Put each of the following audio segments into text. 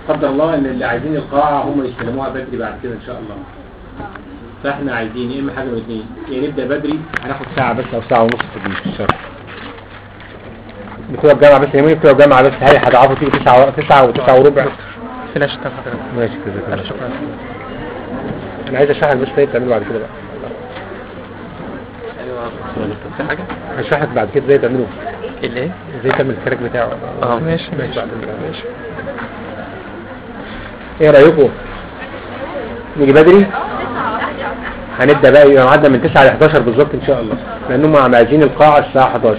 قدر الله ان اللي عايزين القاعة هم يستلموها بدري بعد كده ان شاء الله فاحنا عايزين يا اما حاجة من الاثنين يا نبدأ بدري هناخد ساعة بس او ساعة ونص في الشهر بتوع الجامعة بس يومين بتوع الجامعة بس هاي هتعرفوا تيجي تسعة تسعة وتسعة وربع فلاش تفضل ماشي كده كده شكرا انا عايز اشرح لك بس ايه تعمله بعد كده بقى في حاجة هشرح لك بعد كده ازاي تعمله الايه ازاي تعمل الكراك بتاعه اه ماشي ماشي ماشي بعد كده. ماشي ايه رايكم نيجي بدري هنبدا بقى يبقى معدنا من 9 ل 11 بالظبط ان شاء الله لانهم عم عايزين القاعه الساعه 11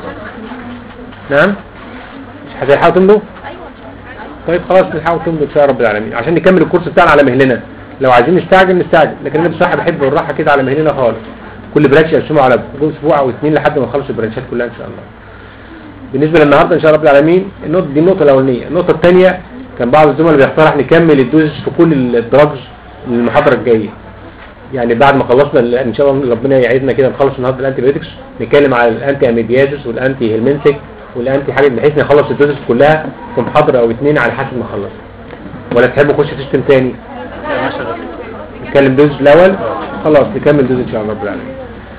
نعم مش هتلحقوا تمضوا طيب خلاص نلحقوا تمضوا ان شاء رب العالمين عشان نكمل الكورس بتاعنا على مهلنا لو عايزين نستعجل نستعجل لكن انا بصراحه بحب الراحه كده على مهلنا خالص كل برانش يقسمه على اسبوع او اثنين لحد ما نخلص البرانشات كلها ان شاء الله بالنسبه للنهارده ان شاء الله رب العالمين النقطه دي النقطه الاولانيه النقطه الثانيه كان بعض الزملاء بيقترح نكمل الدوز في كل الدراجز للمحاضره الجايه يعني بعد ما خلصنا ال- ان شاء الله ربنا يعيدنا كده نخلص النهارده الانتي بايوتكس نتكلم على الانتي اميديازس والانتي هيلمنتك والانتي حاجه بحيث نخلص الدوز كلها في محاضره او اثنين على حسب ما نخلص ولا تحبوا نخش سيستم تاني نتكلم دوز الاول خلاص نكمل دوز ان شاء الله رب العالمين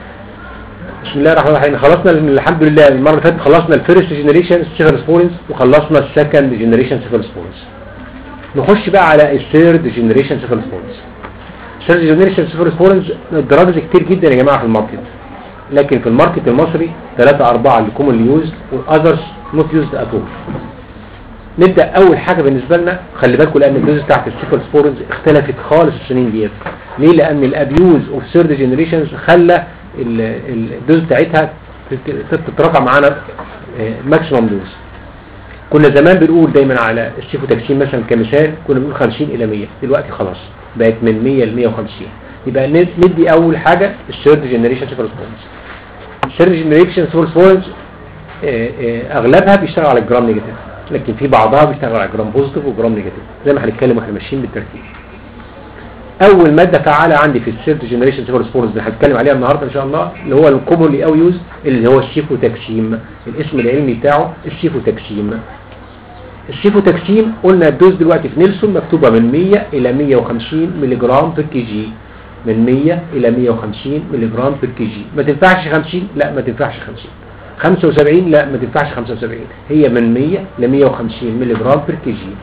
بسم الله الرحمن الرحيم خلصنا الحمد لله المره اللي فاتت خلصنا الفيرست جنريشن سيفالوسبورينز وخلصنا السكند جنريشن سيفالوسبورينز نخش بقى على الثيرد جنريشن سيفالوسبورينز الثيرد جنريشن سيفالوسبورينز دراجز كتير جدا يا جماعه في الماركت لكن في الماركت المصري 3 4 اللي كومن يوز والاذرز نوت يوزد ات نبدا اول حاجه بالنسبه لنا خلي بالكم لان الدوز بتاعت السيفالوسبورينز اختلفت خالص السنين ديت ليه لان الابيوز اوف ثيرد جنريشنز خلى ال- ال- الدوز بتاعتها تت- تترفع معانا ماكسيمم دوز كنا زمان بنقول دايما على السيفوتاكسين مثلا كمثال كنا بنقول 50 الى 100 دلوقتي خلاص بقت من 100 ل 150 يبقى ند- ندي اول حاجه الثيرد جنريشن سيفالوسبورينز الثيرد جنريشن سيفالوسبورينز اغلبها بيشتغل على الجرام نيجاتيف لكن في بعضها بيشتغل على جرام بوزيتيف وجرام نيجاتيف زي ما هنتكلم واحنا ماشيين بالترتيب اول ماده فعاله عندي في الثيرد جنريشن سيفالوسبورينز اللي هنتكلم عليها النهارده ان شاء الله اللي هو الكومونلي او يوز اللي هو السيفوتاكسيم الاسم العلمي بتاعه السيفوتاكسيم السيفوتاكسيم قلنا الدوز دلوقتي في نيلسون مكتوبه من 100 الى 150 ملي جرام بر كي جي من 100 الى 150 ملي جرام بر كي جي ما تنفعش 50 لا ما تنفعش 50 75 لا ما تنفعش 75 هي من 100 ل 150 ملي جرام بر كي جي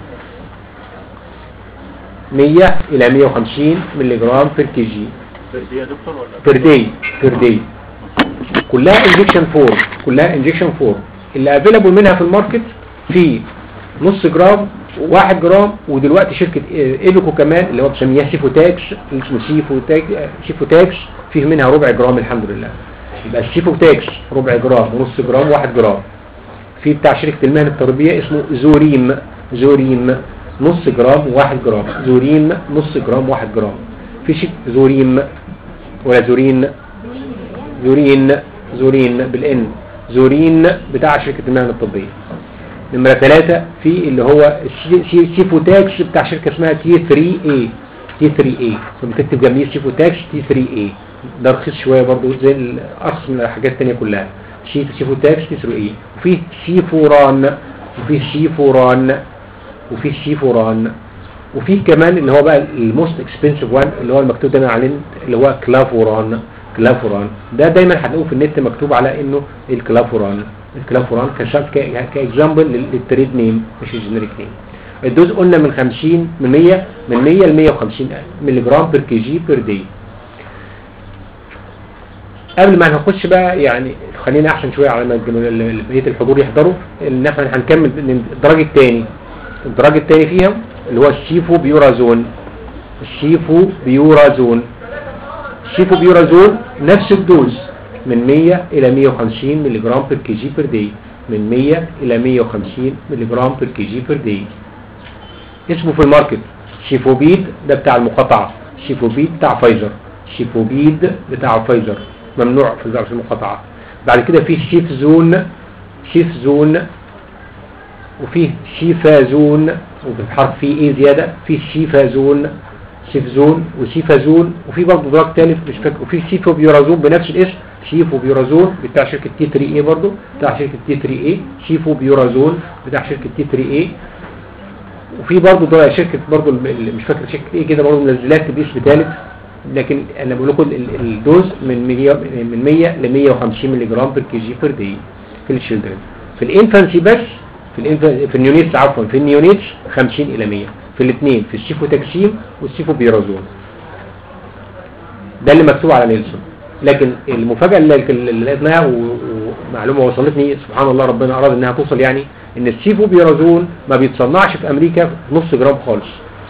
100 الى 150 ملي جرام بر كي جي يا دكتور ولا بير داي بير داي كلها انجكشن فور كلها انجكشن فور اللي افيلابل منها في الماركت في نص جرام واحد جرام ودلوقتي شركة ايبكو كمان اللي هو بسميها سيفوتاكس اللي اسمه سيفوتاكس سيفوتاكس فيه منها ربع جرام الحمد لله يبقى السيفوتاكس ربع جرام ونص جرام واحد جرام في بتاع شركة المهن التربية اسمه زوريم زوريم نص جرام وواحد جرام زوريم نص جرام واحد جرام في شيء زوريم ولا زورين زورين زورين بالان زورين بتاع شركة المهن الطبية نمرة ثلاثة في اللي هو السي- سي- سيفوتاكس بتاع شركة اسمها تي 3 اي تي 3 اي بتكتب جنبيه سيفوتاكس تي 3 اي ده رخيص شوية برضو زي ال- ارخص من الحاجات التانية كلها سي- سيفوتاكس تي 3 اي وفي سيفوران وفي سيفوران وفي سيفوران وفي كمان اللي هو بقى الموست اكسبنسيف وان اللي هو المكتوب دايما عليه اللي هو كلافوران كلافوران ده دايما هتلاقوه في النت مكتوب على انه الكلافوران الكلافوران كشاب كاكزامبل للتريد نيم مش الجينيريك نيم الدوز قلنا من 50 من 100 من 100 ل 150 ملي جرام بير كي جي بير داي قبل ما هنخش بقى يعني خلينا احسن شويه على ما الجم- ال- ال- بقيه الحضور يحضروا ان احنا هنكمل الدرج الثاني الدرج الثاني فيها اللي هو السيفو بيورازون السيفو بيورازون السيفو بيورازون نفس الدوز من 100 الى 150 ملي جرام بير كي جي بير داي من 100 الى 150 ملي جرام بير كي جي بير داي اسمه في الماركت شيفوبيد ده بتاع المقاطعة شيفوبيد بتاع فايزر شيفوبيد بتاع فايزر ممنوع في في المقاطعة بعد كده في شيفزون شيفزون وفيه شيفازون وبالحرف فيه ايه زيادة في شيفازون شيفزون وشيفازون وفي برضه دراج تالت مش فاكر وفي شيفوبيورازون بنفس الاسم شيفوبيورازون بتاع شركة تي 3 اي برضه بتاع شركة تي 3 اي شيفوبيورازون بتاع شركة تي 3 اي وفي برضه ده شركه برضه ال- مش فاكر شركه ايه كده برضه منزلات باسم ثالث لكن انا بقول لكم ال- الدوز من 100 من 100 ل 150 مللي جرام بير كي جي بير داي في الشيلدرن في الانفانسي بس في الانف... في النيونيتس عفوا في النيونيتس 50 الى 100 في الاثنين في السيفوتاكسيم والسيفوبيرازول ده اللي مكتوب على نيلسون لكن المفاجاه اللي اللي لقيناها و- ومعلومه وصلتني سبحان الله ربنا اراد انها توصل يعني ان السيفوبيرازول ما بيتصنعش في امريكا نص جرام خالص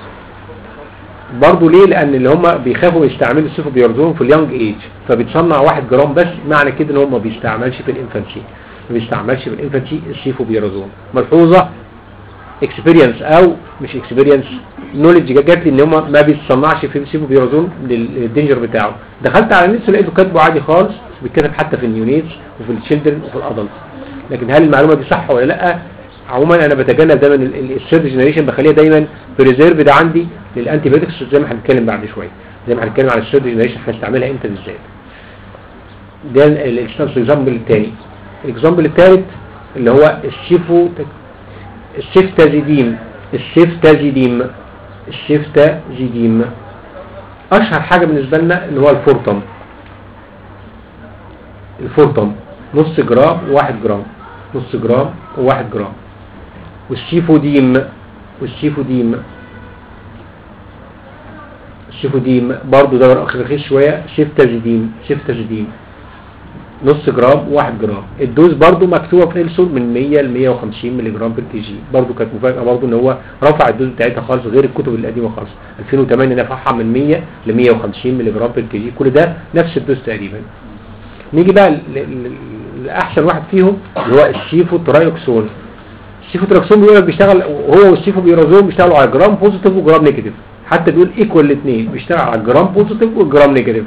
برضه ليه لان اللي هم بيخافوا يستعملوا السيفوبيرازول في اليونج ايج فبيتصنع واحد جرام بس معنى كده ان هو ما بيستعملش في الانفانسي ما بيستعملش في الانفانسي السيفوبيرازول ملحوظه اكسبيرينس او مش اكسبيرينس نولج جات لي ان هم ما بيتصنعش في السيفوبيرازول للدينجر بتاعه دخلت على النت لقيته كاتبه عادي خالص بيتكتب حتى في النيونيتس وفي الشيلدرن وفي الادلت لكن هل المعلومه دي صح ولا لا عموما انا بتجنب دايما الثيرد جنريشن بخليها دايما بريزيرف ده عندي للانتي بايوتكس زي ما هنتكلم بعد شويه زي ما هنتكلم على الثيرد جنريشن هنستعملها امتى بالذات ده الاكزامبل الثاني الاكزامبل الثالث اللي هو السيفو السيفتازيديم السيفتازيديم السيفتازيديم اشهر حاجه بالنسبه لنا اللي هو الفورتم الفورتم نص جرام وواحد جرام نص جرام وواحد جرام والسيفوديم والسيفوديم السيفوديم برضو ده رخيص شويه سيفتازيديم سيفتازيديم نص جرام وواحد جرام الدوز برضو مكتوبه في نيلسون من 100 ل 150 مللي جرام بير كي جي برضو كانت مفاجاه برضو ان هو رفع الدوز بتاعتها خالص غير الكتب القديمه خالص 2008 رفعها من 100 ل 150 مللي جرام بير كي جي كل ده نفس الدوز تقريبا نيجي بقى ل- ل- ل- لاحسن واحد فيهم اللي هو السيفو ترايوكسون السيفو ترايوكسون بيقول لك بيشتغل هو والسيفو بيرازول بيشتغلوا على جرام بوزيتيف وجرام نيجاتيف حتى بيقول ايكوال الاثنين بيشتغل على جرام بوزيتيف والجرام نيجاتيف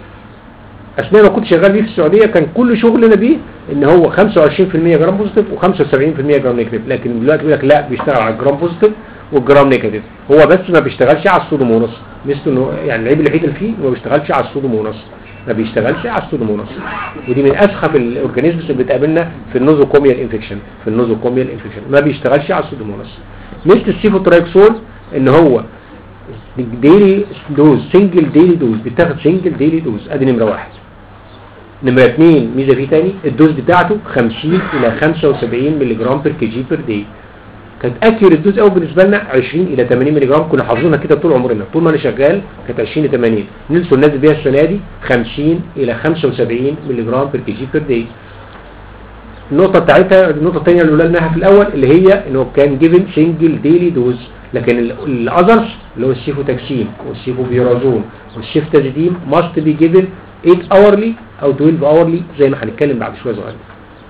اثناء ما كنت شغال بيه في السعوديه كان كل شغلنا بيه ان هو 25% جرام بوزيتيف و75% جرام نيجاتيف لكن دلوقتي بيقول لك لا بيشتغل على الجرام بوزيتيف والجرام نيجاتيف هو بس ما بيشتغلش على السودوموناس مثل انه يعني العيب الوحيد اللي فيه ما بيشتغلش على السودوموناس ما بيشتغلش على السودوموناس ودي من اسخف الاورجانيزمز اللي بتقابلنا في النوزوكوميال انفكشن في النوزوكوميال انفكشن ما بيشتغلش على السودوموناس مثل السيفوترايكسول ان هو ديلي دوز سنجل ديلي دوز بيتاخد سنجل ديلي دوز ادي نمره واحد نمرة اثنين ميزة فيه تاني الدوز بتاعته 50 الى 75 مللي جرام بير كي جي بير داي كانت اكيور الدوز قوي بالنسبه لنا 20 الى 80 مللي جرام كنا حافظينها كده طول عمرنا طول ما انا شغال كانت 20 ل 80 نيلسون نازل بيها السنه دي 50 الى 75 مللي جرام بير كي جي بير داي النقطة بتاعتها النقطة الثانية اللي قلناها في الأول اللي هي إنه كان جيفن سنجل ديلي دوز لكن الأذرز اللي هو السيفوتاكسين والسيفوبيرازون والسيفتازيديم must be given 8 hourly أو 12 hourly زي ما هنتكلم بعد شوية صغيرين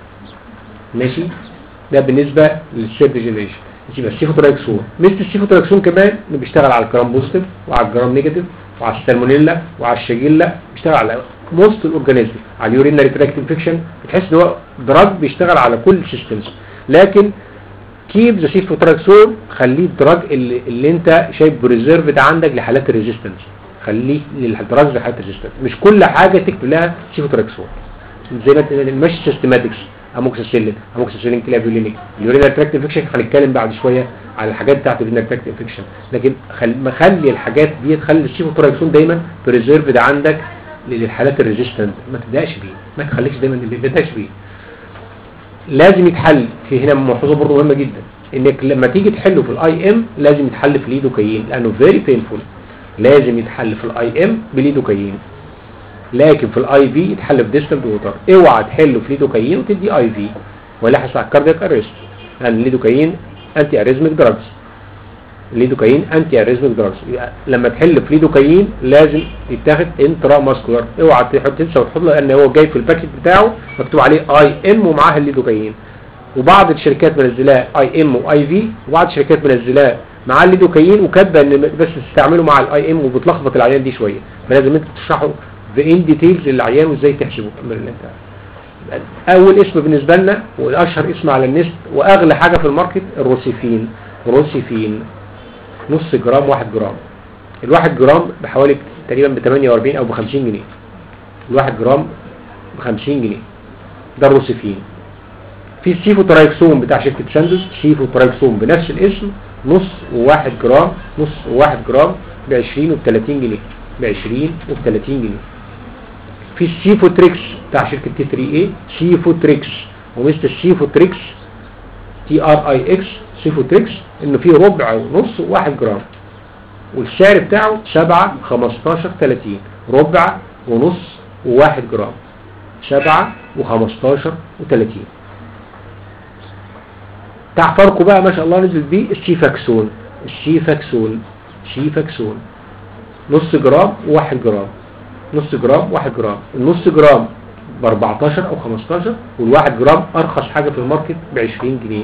ماشي ده بالنسبة للسيرد جنريشن يبقى السيفوتراكسون مثل السيفوتراكسون كمان انه بيشتغل على الجرام بوزيتيف وعلى الجرام نيجاتيف وعلى السالمونيلا وعلى الشاجيلا بيشتغل على موست الاورجانيزم على اليورينري تراكت انفكشن بتحس ان هو دراج بيشتغل على كل السيستمز لكن كيب ذا سيفوتراكسون خليه الدراج اللي, اللي انت شايف بريزيرفد عندك لحالات الريزيستنس خليه للدراج لحالات الريزيستنس مش كل حاجه تكتب لها سيفوتراكسون زي ما مش سيستماتكس اموكسيسيلين اموكسيسيلين كلافيولينيك اليورينال تراكت انفكشن هنتكلم بعد شويه على الحاجات بتاعت اليورينال تراكت انفكشن لكن خل... مخلي الحاجات دي تخلي السيفوتراكسون دايما بريزيرفد عندك للحالات الريزيستنت ما تبداش بيه ما تخليش دايما اللي تبداش بيه لازم يتحل في هنا ملحوظه برضه مهمه جدا انك لما تيجي تحله في الاي ام لازم يتحل في ليدوكاين لانه فيري بينفول لازم يتحل في الاي ام بليدوكاين لكن في الاي في يتحل في ديستنت ووتر اوعى تحله في ليدوكاين وتدي اي في ولا هيحصل كاردياك اريست لان الليدوكاين انتي اريزميك دراجز الليدوكاين انتي اريزميك دراجز لما تحل في ليدوكاين لازم يتاخد انترا ماسكولار اوعى تحط تنسى وتحط له لان هو جاي في الباكت بتاعه مكتوب عليه اي ام ومعاه الليدوكاين وبعض الشركات منزلاه اي ام واي في وبعض الشركات منزلاه معاه الليدوكاين وكاتبه ان بس تستعمله مع الاي ام وبتلخبط العيان دي شويه فلازم انت تشرحه بان ديتيلز للعيان وازاي تحسبه اول اسم بالنسبه لنا والاشهر اسم على النست واغلى حاجه في الماركت الروسيفين روسيفين نص جرام واحد جرام الواحد جرام بحوالي تقريبا ب 48 او ب 50 جنيه الواحد جرام ب 50 جنيه ده الروسيفين في السيفو ترايكسون بتاع شركه ساندوز سيفو ترايكسون بنفس الاسم نص وواحد جرام نص وواحد جرام ب 20 وب 30 جنيه ب 20 وب 30 جنيه في السيفوتريكس بتاع شركة تي 3 اي سيفوتريكس ومثل السيفوتريكس تي ار اي اكس سيفوتريكس انه فيه ربع ونص وواحد جرام والسعر بتاعه 7 15 30 ربع ونص وواحد جرام 7 و15 و30 بتاع فرقه بقى ما شاء الله نزل بيه السيفاكسون السيفاكسون سيفاكسون نص جرام وواحد جرام نص جرام واحد جرام النص جرام ب 14 او 15 والواحد جرام ارخص حاجة في الماركت ب 20 جنيه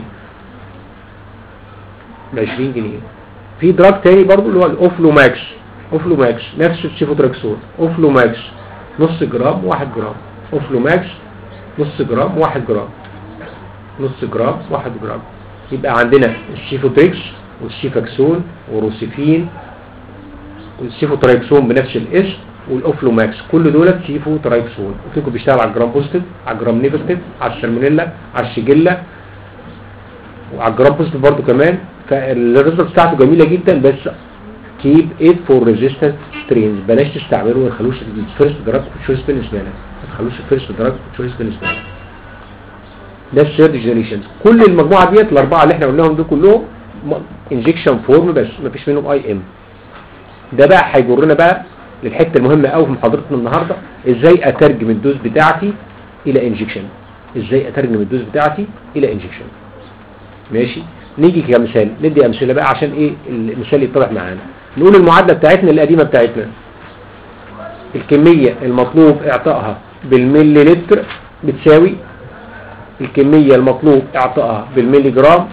ب 20 جنيه في دراج تاني برضو اللي هو الاوفلو ماكس اوفلو ماكس نفس السيفوتراكسون اوفلو ماكس نص جرام واحد جرام اوفلو ماكس نص جرام واحد جرام نص جرام واحد جرام يبقى عندنا السيفوتريكس والسيفاكسون وروسيفين والسيفوترايكسون بنفس الاسم والاوفلوماكس كل دول سيفو ترايكسون قلت لكم بيشتغل على الجرام بوزيتيف على الجرام نيجاتيف على السالمونيلا على الشيجيلا وعلى الجرام بوزيتيف برضه كمان فالريزلت بتاعته جميله جدا بس كيب ات فور ريزيستنت سترينز بلاش تستعمله ما تخلوش الفيرست دراج تشويس بالنسبه لك ما تخلوش الفيرست دراج تشويس بالنسبه لك ده الثيرد جنريشن كل المجموعه ديت الاربعه اللي احنا قلناهم دول كلهم انجكشن فورم بس ما فيش منهم اي ام ده بقى هيجرنا بقى للحته المهمه قوي في محاضرتنا النهارده ازاي اترجم الدوز بتاعتي الى انجكشن ازاي اترجم الدوز بتاعتي الى انجكشن ماشي نيجي كمثال ندي امثله بقى عشان ايه المثال يتضح معانا نقول المعادله بتاعتنا القديمه بتاعتنا الكميه المطلوب اعطائها بالملي لتر بتساوي الكميه المطلوب اعطائها بالملي جرام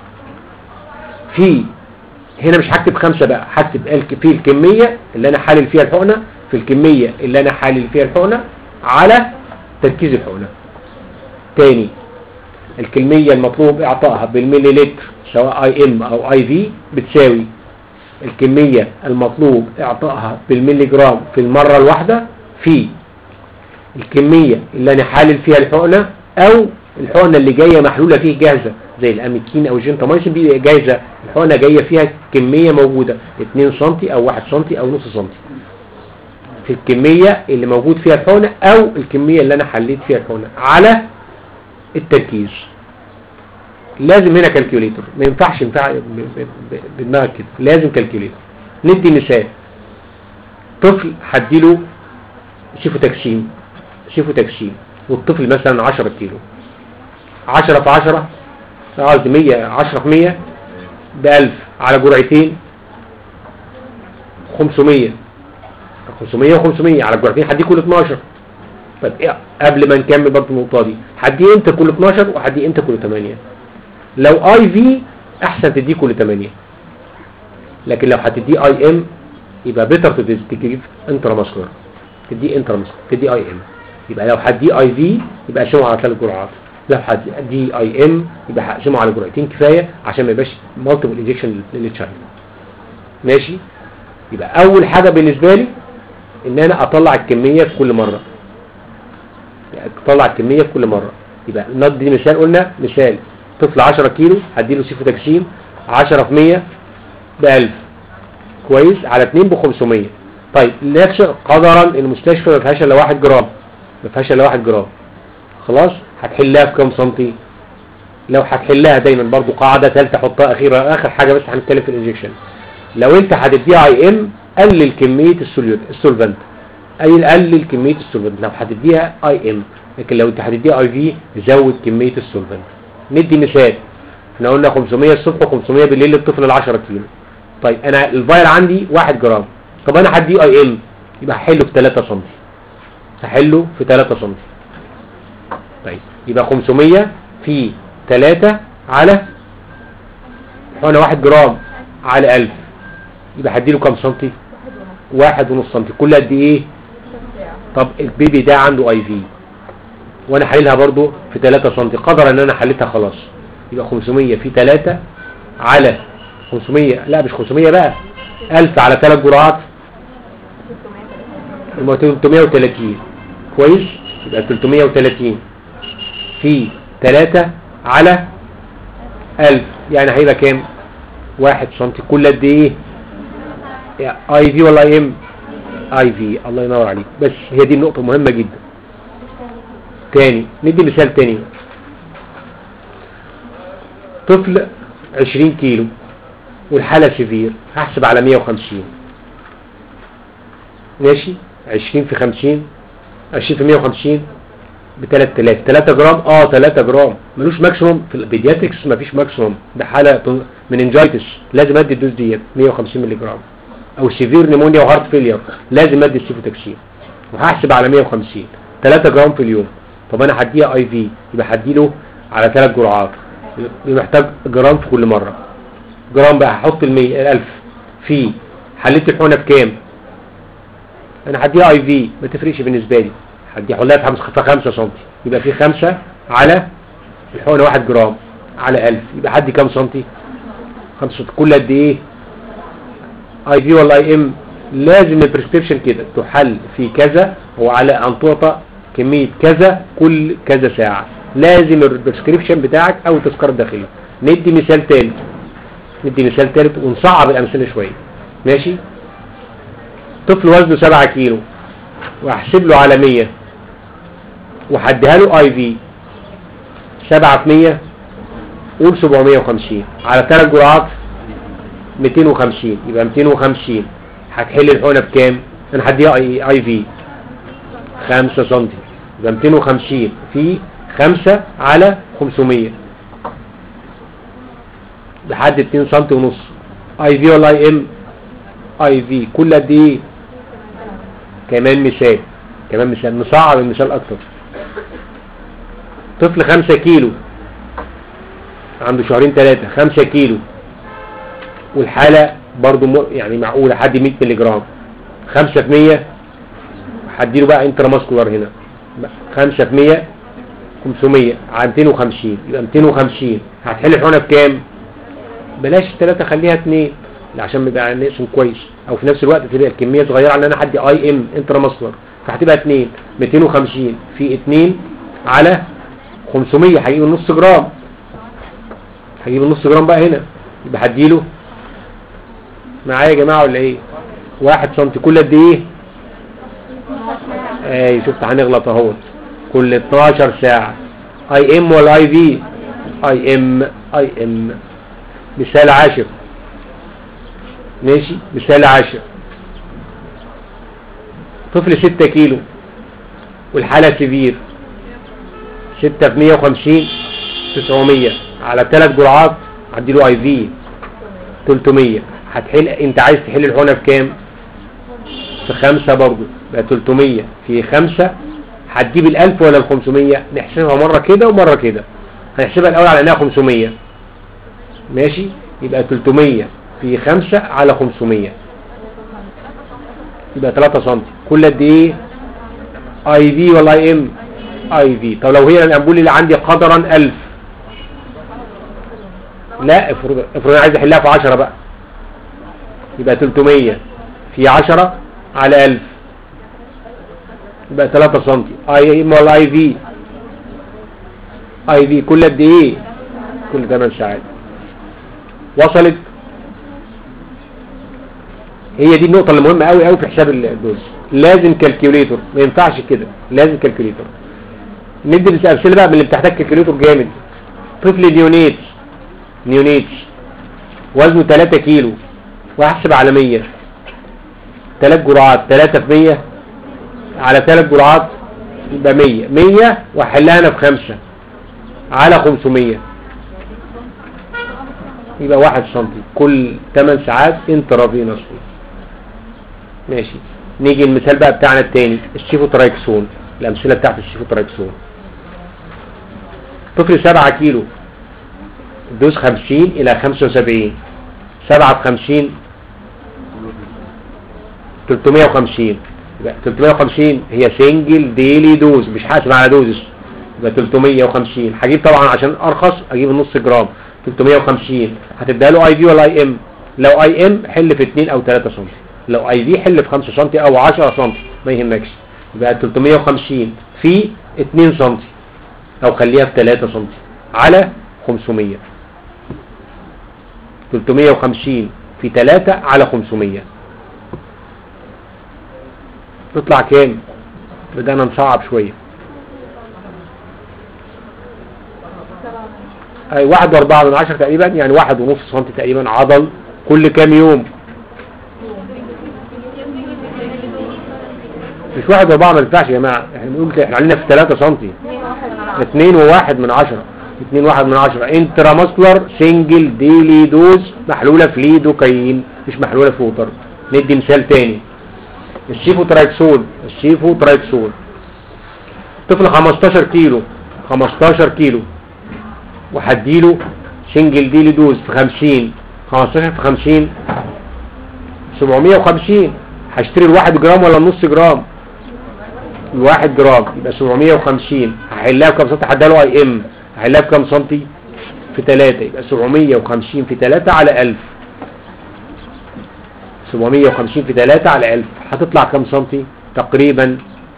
في هنا مش هكتب خمسة بقى هكتب الك- في الكمية اللي انا حالل فيها الحقنة في الكمية اللي انا حالل فيها الحقنة على تركيز الحقنة تاني الكمية المطلوب اعطائها بالملي لتر سواء اي ام او اي في بتساوي الكمية المطلوب اعطائها بالملي جرام في المرة الواحدة في الكمية اللي انا حالل فيها الحقنة او الحقنة اللي جاية محلولة فيه جاهزة زي الاميكين او الجنتاميسين بيبقى جاهزة الحقنة جاية فيها كمية موجودة 2 سم او 1 سم او نص سم في الكمية اللي موجود فيها الحقنة او الكمية اللي انا حليت فيها الحقنة على التركيز لازم هنا كالكوليتر ما ينفعش ينفع ب- ب- ب- بدماغك كده لازم كالكوليتر ندي مثال طفل هديله سيفوتاكسين سيفوتاكسين والطفل مثلا 10 كيلو 10 في 10 قصدي 100 10 في 100 ب 1000 على جرعتين 500 500 و500 على جرعتين هديه كل 12 طب إيه قبل ما نكمل برضه النقطه دي هديه امتى كل 12 وهديه امتى كل 8 لو اي في احسن تديه كل 8 لكن لو هتديه اي ام يبقى بيتر تجيب انترا ماسكولار تديه انترا ماسكولار تديه اي ام يبقى لو هديه اي في يبقى اقسمه على ثلاث جرعات لو هديه اي ام يبقى هقسمه على جرعتين كفايه عشان ما يبقاش مالتيبل انجكشن للتشايلد ماشي يبقى اول حاجه بالنسبه لي ان انا اطلع الكميه في كل مره يعني اطلع الكميه في كل مره يبقى ندي مثال قلنا مثال طفل 10 كيلو هديله سيفوتاكسين 10 في 100 ب 1000 كويس على 2 ب 500 طيب نفس قدرا المستشفى ما فيهاش الا 1 جرام ما فيهاش الا 1 جرام خلاص هتحلها في كام سنتي لو هتحلها دايما برضو قاعده ثالثه حطها اخيره اخر حاجه بس هنتكلم في الانجكشن لو انت هتديها اي ام قلل كميه السوليوت السولفنت اي قلل كميه السولفنت لو هتديها اي ام لكن لو انت هتديها اي في زود كميه السولفنت ندي مثال احنا قلنا 500 الصبح و500 بالليل للطفل ال 10 كيلو طيب انا الفاير عندي 1 جرام طب انا هديه اي ام يبقى هحله في 3 سم هحله في 3 سم طيب يبقى 500 في 3 على هنا 1 جرام على 1000 يبقى هديله كام سنتي واحد ونص سنتي كل قد ايه طب البيبي ده عنده اي في وانا حللها برضو في 3 سنتي قدر ان انا حليتها خلاص يبقى 500 في 3 على 500 لا مش 500 بقى 1000 على 3 جرعات يبقى 330 كويس يبقى 330 في 3 على 1000 يعني هيبقى كام واحد سنتي كل قد ايه اي في ولا اي ام اي في الله ينور عليك بس هي دي النقطة مهمة جدا تاني ندي مثال تاني طفل 20 كيلو والحالة سيفير هحسب على 150 ماشي 20 في 50 20 في 150 ب 3000 3 جرام اه 3 جرام ملوش ماكسيموم في البيدياتكس مفيش ماكسيموم ده حالة من انجايتس لازم ادي الدوز ديت 150 مللي جرام او سيفير نيمونيا وهارت فيلير لازم ادي السيفوتكسين وهحسب على 150 3 جرام في اليوم طب انا هديها اي في يبقى هديله على 3 جرعات يبقى محتاج جرام في كل مرة جرام بقى هحط ال 100 1000 في حليت الحقنه بكام انا هديها اي في ما تفرقش بالنسبه لي هديها حلها في 5 سم يبقى في 5 على الحقنه 1 جرام على 1000 يبقى هدي كام سنتي 5 كل قد ايه اي في ولا اي ام لازم البريسكريبشن كده تحل في كذا وعلى ان تعطى كميه كذا كل كذا ساعه لازم البريسكريبشن بتاعك او التذكره الداخلي ندي مثال تاني ندي مثال تالت ونصعب الامثله شويه ماشي طفل وزنه 7 كيلو واحسب له على 100 وهديها له اي في 7 في 100 قول 750 على 3 جرعات 250 يبقى 250 هتحل الحقنه بكام انا هديها اي اي في 5 سم يبقى 250 في 5 على 500 لحد 2 سم ونص اي في ولا اي ام اي في كل قد ايه كمان مثال كمان مثال نصعب المثال اكتر طفل 5 كيلو عنده شهرين ثلاثة 5 كيلو والحالة برضو م... يعني معقولة حد 100 ملي جرام 5 في 100 هديله بقى انتراماسكولار هنا 5 في 100 500 على 250 يبقى 250 هتحل الحقنه بكام بلاش الثلاثه خليها اثنين عشان يبقى نقسم كويس او في نفس الوقت تبقى الكميه صغيره على ان انا هدي اي ام انتراماسكولار فهتبقى 2 250 في 2 على 500 هجيب النص جرام هجيب النص جرام بقى هنا يبقى هديله معايا يا جماعه ولا ايه 1 سم كل قد ايه اي شفت هنغلط اهوت كل 12 ساعة اي ام ولا اي في اي ام اي ام مثال عاشر ماشي مثال عاشر طفل 6 كيلو والحالة سيفير 6 في 150 900 على 3 جرعات هديله اي في 300 هتحل انت عايز تحل الحقنه بكام في 5 برضه بقى 300 في 5 هتجيب الألف ولا الخمسمية نحسبها مرة كده ومرة كده هنحسبها الأول على أنها خمسمية ماشي يبقى تلتمية في خمسة على خمسمية يبقى تلاتة سنتي كل قد ايه اي في ولا اي ام اي في طب لو هي الأنبول اللي عندي قدرا ألف لا افرض افرض انا عايز احلها في عشرة بقى يبقى تلتمية في عشرة على ألف يبقى 3 سم اي ام ولا اي في اي في كل قد ايه كل 8 ساعات وصلت هي دي النقطة اللي مهمة قوي قوي في حساب الدوز لازم كالكوليتور ما ينفعش كده لازم كالكوليتور ندي الامثله بقى من اللي بتحتاج كالكوليتور جامد طفل نيونيت نيونيت وزنه 3 كيلو واحسب على 100 3 جرعات 3 في 100 على 3 جرعات يبقى 100 100 واحلها انا في 5 على 500 يبقى 1 سم كل 8 ساعات انترافينوس ماشي نيجي المثال بقى بتاعنا التاني الشيفوترايكسون الامثله بتاعت الشيفوترايكسون طفل 7 كيلو دوز 50 الى 75 7 في 50 350 يبقى 350 هي سنجل ديلي دوز مش حاسب على دوزز يبقى 350 هجيب طبعا عشان ارخص اجيب النص جرام 350 هتديها له اي في ولا اي ام لو اي ام حل في 2 او 3 سم لو اي في حل في 5 سم او 10 سم ما يهمكش يبقى 350 في 2 سم او خليها في 3 سم على 500 350 في 3 على 500 تطلع كام بدأنا نصعب شوية اي واحد واربعة من عشرة تقريبا يعني واحد ونص سنتي تقريبا عضل كل كام يوم مش واحد واربعة ما ينفعش يا جماعة احنا بنقول احنا علينا في 3 سنتي اتنين وواحد من عشرة اتنين واحد من عشرة انتراماسكولار سنجل ديلي دوز محلولة في ليدوكاين مش محلولة في ووتر ندي مثال تاني السيفو ترايكسول السيفو ترايكسول طفل 15 كيلو 15 كيلو وهديله سنجل ديلي دوز في 50 15 في 50 750 هشتري الواحد جرام ولا النص جرام الواحد جرام يبقى 750 هحلها بكام سنتي هديها له اي ام هحلها بكام سنتي في 3 يبقى 750 في 3 على 1000 750 في 3 على 1000 هتطلع كام سنتي تقريبا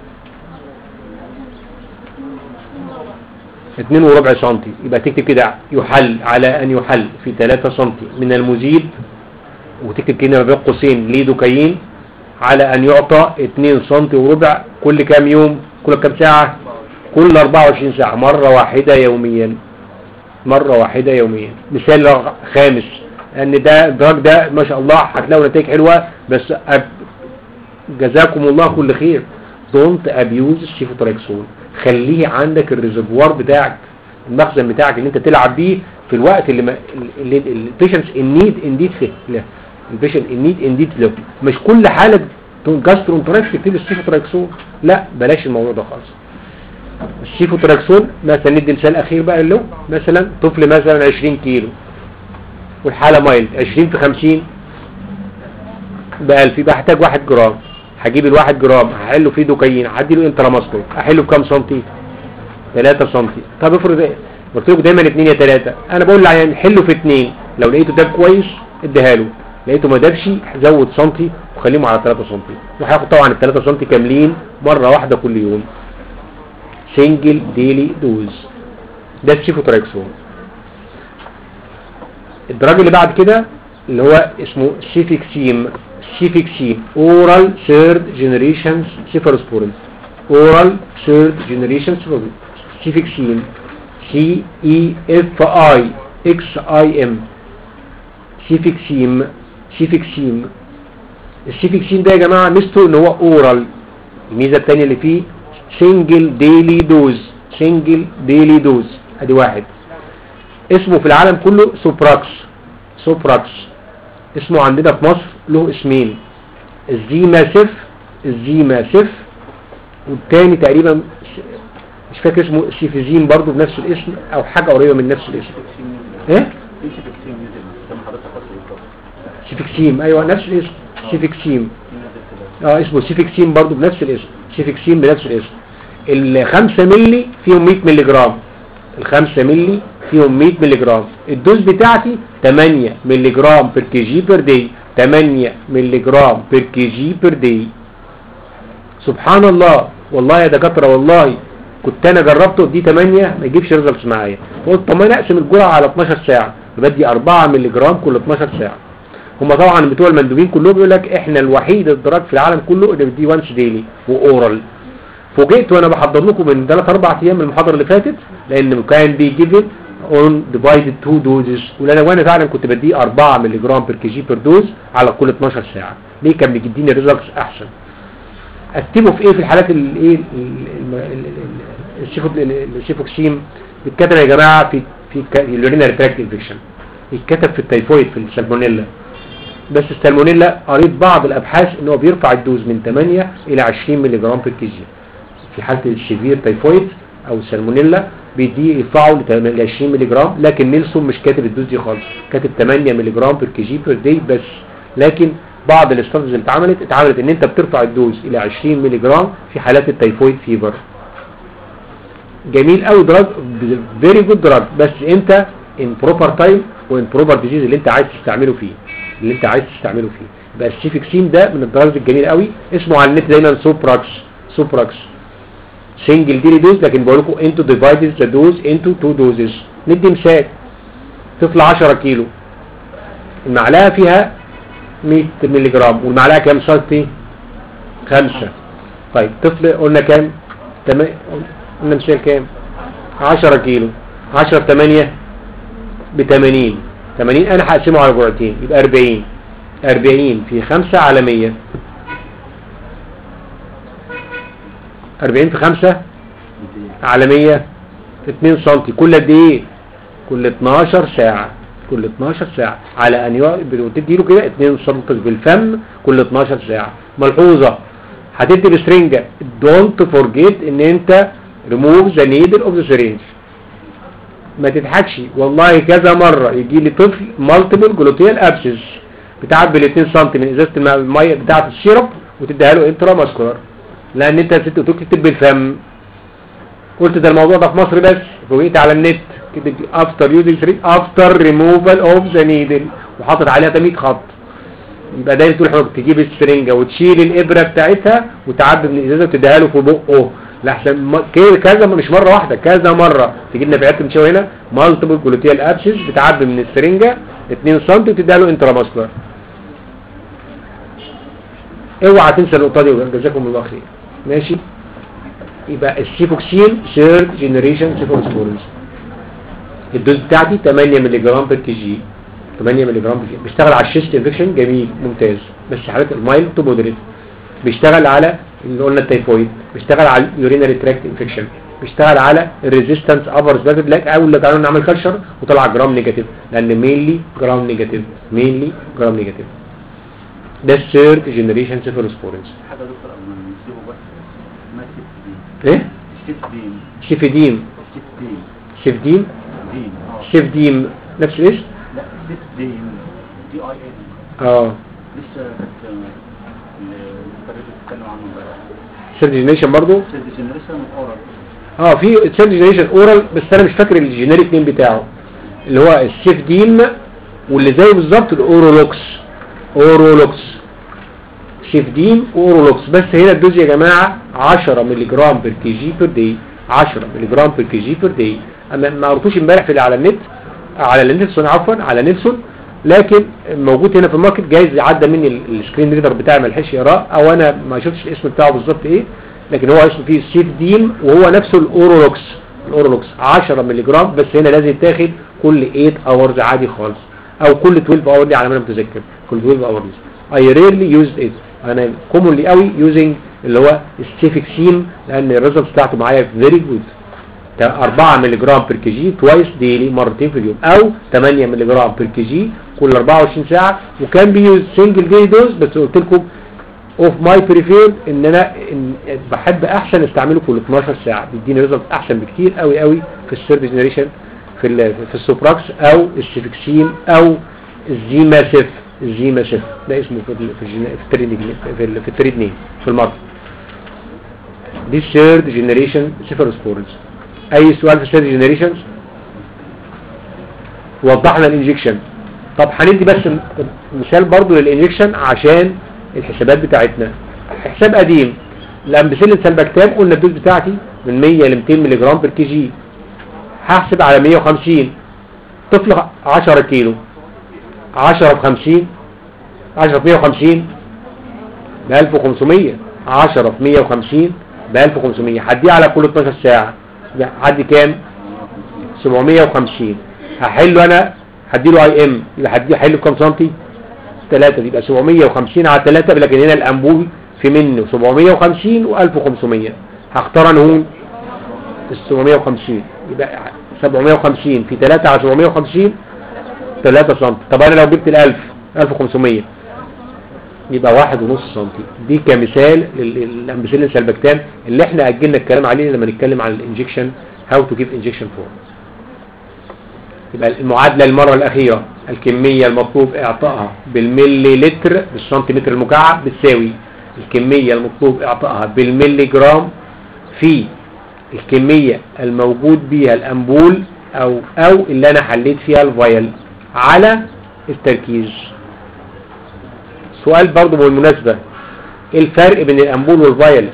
2 وربع سنتي يبقى تكتب كده يحل على ان يحل في 3 سنتي من المزيد وتكتب كده ما بين قوسين ليدوكاين على ان يعطى 2 سنتي وربع كل كام يوم كل كام ساعة كل 24 ساعة مرة واحدة يوميا مرة واحدة يوميا مثال خامس ان ده الدراج ده ما شاء الله هتلاقوا نتائج حلوة بس أب جزاكم الله كل خير دونت ابيوز السيفوتراكسون خليه عندك الريزرفوار بتاعك المخزن بتاعك اللي انت تلعب بيه في الوقت اللي ما اللي البيشنتس النيد انديد فيه لا البيشنت النيد انديد له مش كل حاله جاسترونتراكس تكتب السيفوتراكسون لا بلاش الموضوع ده خالص السيفوتراكسون مثلا ندي مثال اخير بقى له مثلا طفل مثلا 20 كيلو والحاله مايلد 20 في 50 ب 1000 يبقى هحتاج 1 جرام هجيب الواحد جرام هحله فيه دوكايين هدي له انتراماسكول احله بكام سنتي 3 سنتي طب افرض ايه قلت لكم دايما 2 يا 3 انا بقول للعيان حله في 2 لو لقيته داب كويس اديها له لقيته ما دابش زود سنتي وخليهم على 3 سنتي وهياخد طبعا ال 3 سنتي كاملين مره واحده كل يوم سنجل ديلي دوز ده السيفوتراكسون الدراج اللي بعد كده اللي هو اسمه سيفيكسيم سيفيكسيم اورال ثيرد جنريشن سيفروسبورين اورال ثيرد جنريشن سيفيكسيم سي اي اف اي اكس اي ام سيفيكسيم سيفيكسيم السيفيكسيم ده يا جماعه ميزته ان هو اورال الميزه الثانيه اللي فيه سنجل ديلي دوز سنجل ديلي دوز ادي واحد اسمه في العالم كله سوبراكس سوبراكس اسمه عندنا في مصر له اسمين الزيماسيف الزيماسيف والتاني تقريبا مش فاكر اسمه سيفيزين برضو بنفس الاسم او حاجة قريبة من نفس الاسم ايه سيفيكسيم ايوه نفس الاسم سيفيكسيم اه اسمه سيفيكسيم برضو بنفس الاسم سيفيكسيم بنفس الاسم الخمسة ملي فيهم 100 ملي جرام الخمسة ملي فيهم 100 ملي جرام الدوز بتاعتي 8 ملي جرام بير كي جي بير دي 8 ملي جرام بير كي جي بير دي سبحان الله والله يا دكاتره والله كنت انا جربته دي 8 ما يجيبش ريزلتس معايا قلت طب ما انا اقسم الجرعه على 12 ساعه بدي 4 ملي جرام كل 12 ساعه هم طبعا بتوع المندوبين كلهم بيقول لك احنا الوحيد الدراج في العالم كله اللي بديه وانس ديلي واورال فوجئت وانا بحضر لكم من 3 4 ايام من المحاضره اللي فاتت لان كان بيجيفن اون ديفايدد تو دوزز وانا وانا فعلا كنت بديه 4 ملي جرام بير كي جي بير دوز على كل 12 ساعه ليه كان بيديني ريزلتس احسن اكتبه في ايه في الحالات الايه الشيفوكسيم بيتكتب يا جماعه في في اليورينري تراكت انفكشن يتكتب في التيفويد في السالمونيلا بس السالمونيلا قريت بعض الابحاث ان هو بيرفع الدوز من 8 الى 20 ملي جرام بير كي جي في حاله الشيفير تيفويد او السالمونيلا بيديه يرفعه ل 20 ملي جرام لكن نيلسون مش كاتب الدوز دي خالص كاتب 8 ملي جرام بير كي جي بير دي بس لكن بعض الاستراتيجيز اللي اتعملت اتعملت ان انت بترفع الدوز الى 20 ملي جرام في حالات التيفويد فيفر جميل قوي دراج فيري جود دراج بس انت ان بروبر تايم وان بروبر ديزيز اللي انت عايز تستعمله فيه اللي انت عايز تستعمله فيه يبقى السيفيكسين ده من الدراجز الجميل قوي اسمه على النت دايما سوبراكس سوبراكس سنجل ديلي دوز لكن بقول لكم انتو ديفايدز ذا دوز انتو تو دوزز ندي مثال طفل 10 كيلو المعلقة فيها 100 مللي جرام والمعلقة كام سنتي خمسة طيب طفل قلنا كام تم... قلنا مثال كام 10 كيلو 10 في 8 ب 80 80 انا هقسمه على جرعتين يبقى 40 40 في 5 على 100 40 في 5 على 100 2 سم كل قد ايه كل 12 ساعة كل 12 ساعة على ان بتدي له كده 2 سم بالفم كل 12 ساعة ملحوظة هتدي بسرنجة don't forget ان انت remove the needle of the syringe ما تضحكش والله كذا مرة يجي لي طفل multiple gluteal abscess بتعبي ال 2 سم من ازازة المية بتاعة الشرب وتديها له انترا ماسكولار لان انت ست تكتب بالفم قلت ده الموضوع ده في مصر بس فوقيت على النت كده افتر يوزنج سريت افتر ريموفال اوف ذا نيدل وحاطط عليها 100 خط يبقى ده طول حضرتك تجيب السرنجه وتشيل الابره بتاعتها وتعبي من الازازه وتديها له في بقه لحسن كذا مش مره واحده كذا مره تجيب لنا في عياده المشاوي هنا مالتيبل جلوتيال ابسس بتعبي من السرنجه 2 سم وتديها له انترا ماسكولار اوعى تنسى النقطه دي جزاكم الله خير ماشي يبقى السيفوكسين ثيرد جنريشن سيفوكسفورنز الدوز بتاعتي 8 مللي جرام بر كي جي 8 مللي جرام بر كي بيشتغل على الشيست انفكشن جميل ممتاز بس حالات المايل تو مودريت بيشتغل على اللي قلنا التيفويد بيشتغل على اليورينري تراكت انفكشن بيشتغل على الريزيستنس ابر سباتيك لاك اول اللي تعالوا نعمل كلشر وطلع جرام نيجاتيف لان مينلي جرام نيجاتيف مينلي جرام نيجاتيف ده الثيرد جنريشن سيفروسبورنز حاجة دكتور قبل ما نسيبه بس ما سيف دين ايه سيف دين سيفيديم سيف دين سيفديم دين اه سيفديم نفس الاسم لا سيف دين دي اي ان اه لسه كانت المدرب بتتكلم عنه امبارح ثيرد جنريشن برضو سيف جنريشن اورال اه في ثيرد جنريشن اورال بس انا مش فاكر الجينيريك نيم بتاعه اللي هو السيفديم واللي زيه بالظبط الاورولوكس اورولوكس سيفديم واورولوكس بس هنا الدوز يا جماعه 10 مللي جرام بر كي جي بير داي 10 مللي جرام بر كي جي بير داي اما ما قريتوش امبارح في على النت على نيلسون عفوا على نيلسون لكن موجود هنا في الماركت جايز عدى مني ال- السكرين ريدر بتاعي ما لحقش يقراه او انا ما شفتش الاسم بتاعه بالظبط ايه لكن هو اسمه فيه سيفديم وهو نفسه الاورولوكس الاورولوكس 10 مللي جرام بس هنا لازم يتاخد كل 8 اورز عادي خالص او كل 12 اور دي على ما انا متذكر كل 12 اورز اي ريرلي يوز ات انا كومونلي قوي يوزنج اللي هو السيفكسين لان الريزلتس بتاعته معايا فيري جود 4 مللي جرام بير كي جي توايس ديلي مرتين في اليوم او 8 مللي جرام بير كي جي كل 24 ساعه وكان بيوز سنجل دي دوز بس قلت لكم اوف ماي بريفير ان انا إن بحب احسن استعمله كل 12 ساعه بيديني ريزلت احسن بكتير قوي قوي في الثيرد جنريشن في ال في السوبراكس او السيفكسين او الزيماسيف الزيماسيف ده اسمه في ال- في الجن- في التريد في ال- في التريد نيم في الماركت دي الثيرد جنريشن سيفروسبورنز اي سؤال في الثيرد جنريشنز وضحنا الانجكشن طب هندي بس م- مثال برضو للانجكشن عشان الحسابات بتاعتنا حساب قديم الامبسيلين سلبكتام قلنا الدوز بتاعتي من 100 ل 200 مللي جرام بر كي جي هحسب على 150 طفل 10 كيلو 10 ب 50 10 ب 150 ب 1500 10 في 150 ب 1500 هديه على كل 12 ساعة يعني هدي كام 750 هحله انا هديله اي ام يبقى هديه هحله بكام سنتي 3 يبقى 750 على 3 لكن هنا الانبول في منه 750 و1500 هختار انا هون ال 750 يبقى 750 في 3 على 750 3 سم طب انا لو جبت ال 1000 1500 يبقى واحد ونص سنتي دي كمثال للامبسيلين سلبكتان اللي احنا اجلنا الكلام عليه لما نتكلم عن الانجكشن هاو تو جيف انجكشن فور يبقى المعادلة المرة الأخيرة الكمية المطلوب إعطائها بالملي لتر بالسنتيمتر المكعب بتساوي الكمية المطلوب إعطائها بالملي جرام في الكمية الموجود بيها الأنبول أو أو اللي أنا حليت فيها الفايل على التركيز سؤال برضو بالمناسبة ايه الفرق بين الأنبول والفايل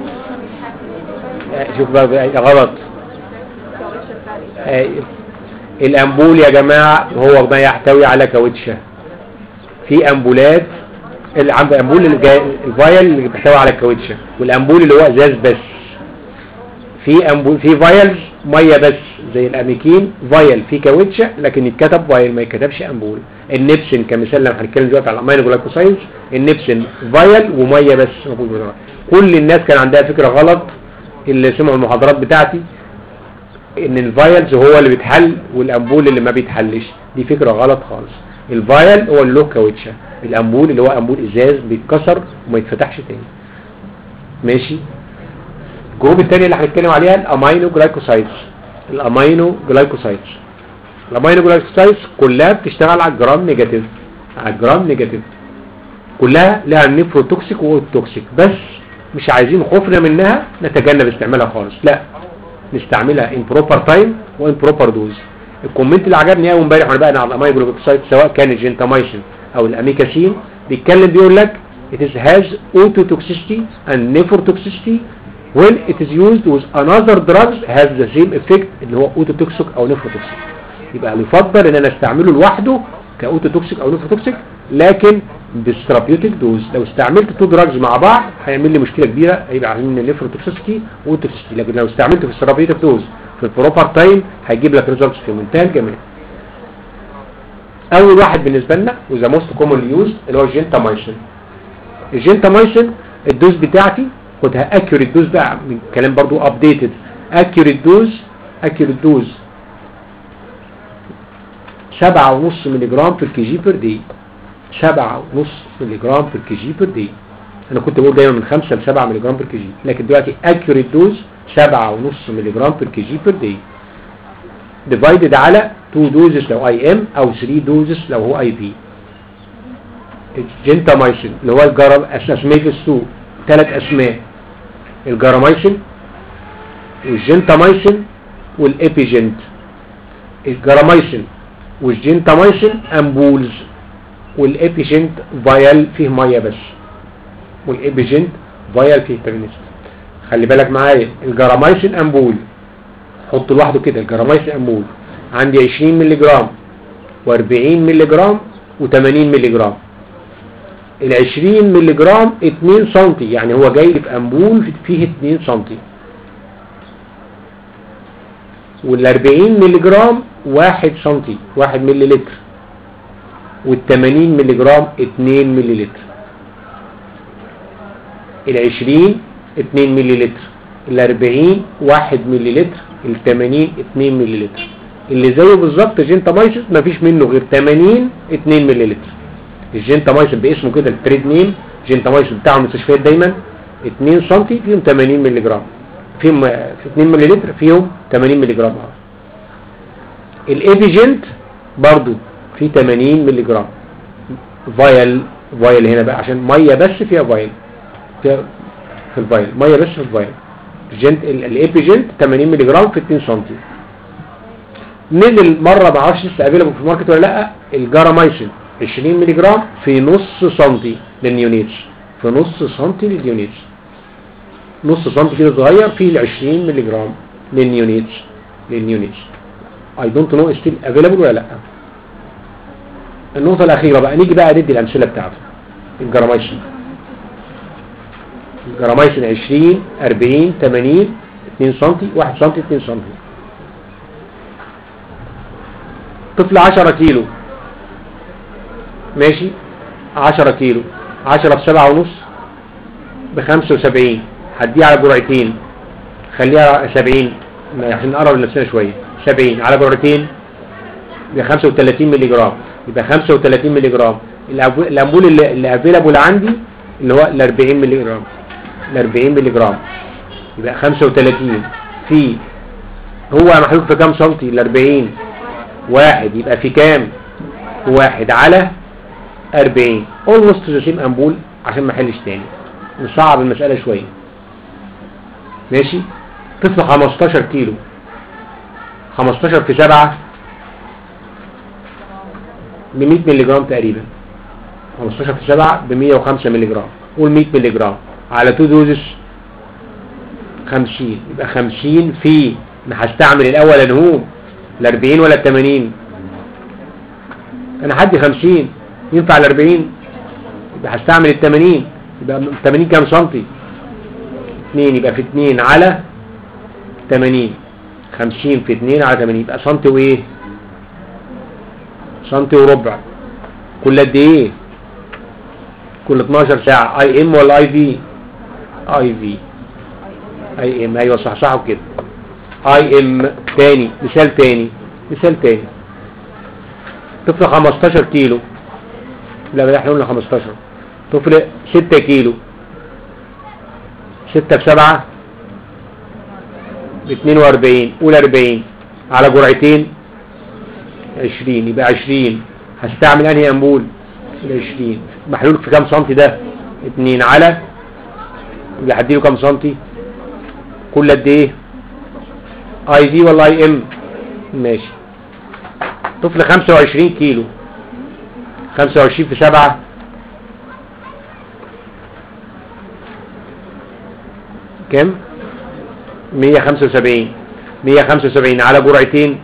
آه، شوف بقى بقى غلط آه، الامبول يا جماعة هو ما يحتوي على كاوتشة في امبولات اللي عند امبول الجا- الفايل اللي بيحتوي على الكاوتشة والامبول اللي هو ازاز بس في امبول في فايلز ميه بس زي الاميكين فايل في كاوتشة لكن يتكتب فايل ما يتكتبش امبول النبسن كمثال لما هنتكلم دلوقتي على الامينو جلايكوسايدز النبسن فايل وميه بس موجود بالغلط. كل الناس كان عندها فكرة غلط اللي سمعوا المحاضرات بتاعتي ان الفايلز هو اللي بيتحل والامبول اللي ما بيتحلش دي فكرة غلط خالص الفايل هو اللي له كاوتشة الامبول اللي هو امبول ازاز بيتكسر وما يتفتحش تاني ماشي الجروب الثاني اللي هنتكلم عليها الامينو جلايكوسايدز الامينو جلايكوسايدز الامينو جلايكوسايدز كلها بتشتغل على الجرام نيجاتيف على الجرام نيجاتيف كلها لها نيفروتوكسيك واوتوكسيك بس مش عايزين خوفنا منها نتجنب استعمالها خالص لا نستعملها ان بروبر تايم وان بروبر دوز الكومنت اللي عجبني قوي امبارح وانا بقى على الامينو جلايكوسايد سواء كان الجنتامايسين او الاميكاسين بيتكلم بيقول لك it is has ototoxicity and nephrotoxicity when it is used with another drugs has the same effect اللي هو ototoxic او nephrotoxic يبقى يفضل ان انا استعمله لوحده كاوتوتوكسيك او نيفروتوكسيك لكن بالثيرابيوتيك دوز لو استعملت تو دراجز مع بعض هيعمل لي مشكله كبيره هيبقى عاملين نيفروتوكسيكي واوتوتوكسيكي لكن لو استعملته في الثيرابيوتيك دوز في البروبر تايم هيجيب لك ريزلتس في منتهى الجمال اول واحد بالنسبه لنا وذا موست كومن يوز اللي هو الجنتامايسين الجنتامايسين الدوز بتاعتي خدها اكيوريت دوز بقى من كلام برضو ابديتد اكيوريت دوز اكيوريت دوز سبعة ونص ملي جرام في الكي جي بير دي سبعة ونص ملي جرام في الكي جي بير دي انا كنت بقول دايما من خمسة لسبعة ملي جرام بير كي جي لكن دلوقتي اكيوريت دوز سبعة ونص ملي جرام بير كي جي بير دي ديفايدد على 2 دوزز لو اي ام او 3 دوزز لو هو اي بي الجنتامايسين اللي هو الجرام اسماء في السوق ثلاث اسماء الجرامايسين والجنتامايسين والابيجنت الجرامايسين والجنتامايسين امبولز والابيجنت فايل فيه ميه بس والابيجنت فايل فيه ترنست خلي بالك معايا الجرامايسين امبول حط لوحده كده الجرامايسين امبول عندي 20 مللي جرام و40 مللي جرام و80 مللي جرام ال 20 مللي جرام 2 سم يعني هو جاي لي في امبول فيه 2 سم وال 40 مللي جرام 1 سم 1 مللي لتر وال 80 مللي جرام 2 مللي لتر ال 20 2 مللي لتر ال 40 1 مللي لتر ال 80 2 مللي لتر اللي زيه بالظبط جنتامايسيس مفيش منه غير 80 2 مللي لتر الجنتامايسيس باسمه كده التريد نيم جنتامايسيس بتاع المستشفيات دايما 2 سم فيهم 80 مللي جرام فيهم في 2 مللي لتر فيهم 80 مللي جرام الايبيجنت برضو في 80 مللي جرام فايل فايل هنا بقى عشان ميه بس فيها فايل فيها في الفايل ميه بس في الفايل الجنت الايبيجنت 80 مللي جرام في 2 سم نزل مره ما اعرفش لسه افيلبل في الماركت ولا لا الجرامايسين 20 مللي جرام في نص سنتي للنيونيتس في نص سنتي للنيونيتس نص سنتي كده صغير فيه ال 20 مللي جرام للنيونيتس للنيونيتس اي دونت نو ستيل افيلبل ولا لا النقطه الاخيره بقى نيجي بقى ندي الامثله بتاعته الجرامايسين الجرامايسين 20 40 80 2 سم 1 سم 2 سم طفل 10 كيلو ماشي 10 كيلو 10 في 7 ونص ب 75 هديه على جرعتين خليها 70 عشان نقرب لنفسنا شويه 70 على جرعتين ب 35 مللي جرام يبقى 35 مللي جرام الامبول اللي, اللي افيلابل عندي اللي هو ال 40 مللي جرام ال 40 مللي جرام يبقى 35 في هو محلول في كام سنتي ال 40 واحد يبقى في كام واحد على 40 اولموست ذا سيم امبول عشان ما احلش تاني نصعب المسألة شوية ماشي طفل 15 كيلو 15 في 7 ب 100 مللي جرام تقريبا 15 في 7 ب 105 مللي جرام قول 100 مللي جرام على 2 دوزز 50 يبقى 50 في انا هستعمل الاول انهوم الاربعين ولا التمانين انا هدي خمسين ينفع الاربعين يبقى هستعمل التمانين يبقى التمانين كام سنتي اتنين يبقى في اتنين على تمانين خمسين في اتنين على تمانين يبقى سنتي وايه سنتي وربع كل قد ايه كل 12 ساعة اي ام ولا اي في اي في اي ام ايوه صح صح كده اي ام تاني مثال تاني مثال تاني طفل 15 كيلو لا بلا احنا قلنا 15 طفل 6 كيلو 6 في 7 ب 42 قول 40 على جرعتين 20 يبقى 20 هستعمل انهي امبول ال 20 محلول في كام سنتي ده 2 على يبقى هديله كام سنتي كل قد ايه اي في ولا اي ام ماشي طفل 25 كيلو 25 في 7 كم 175 175 على جرعتين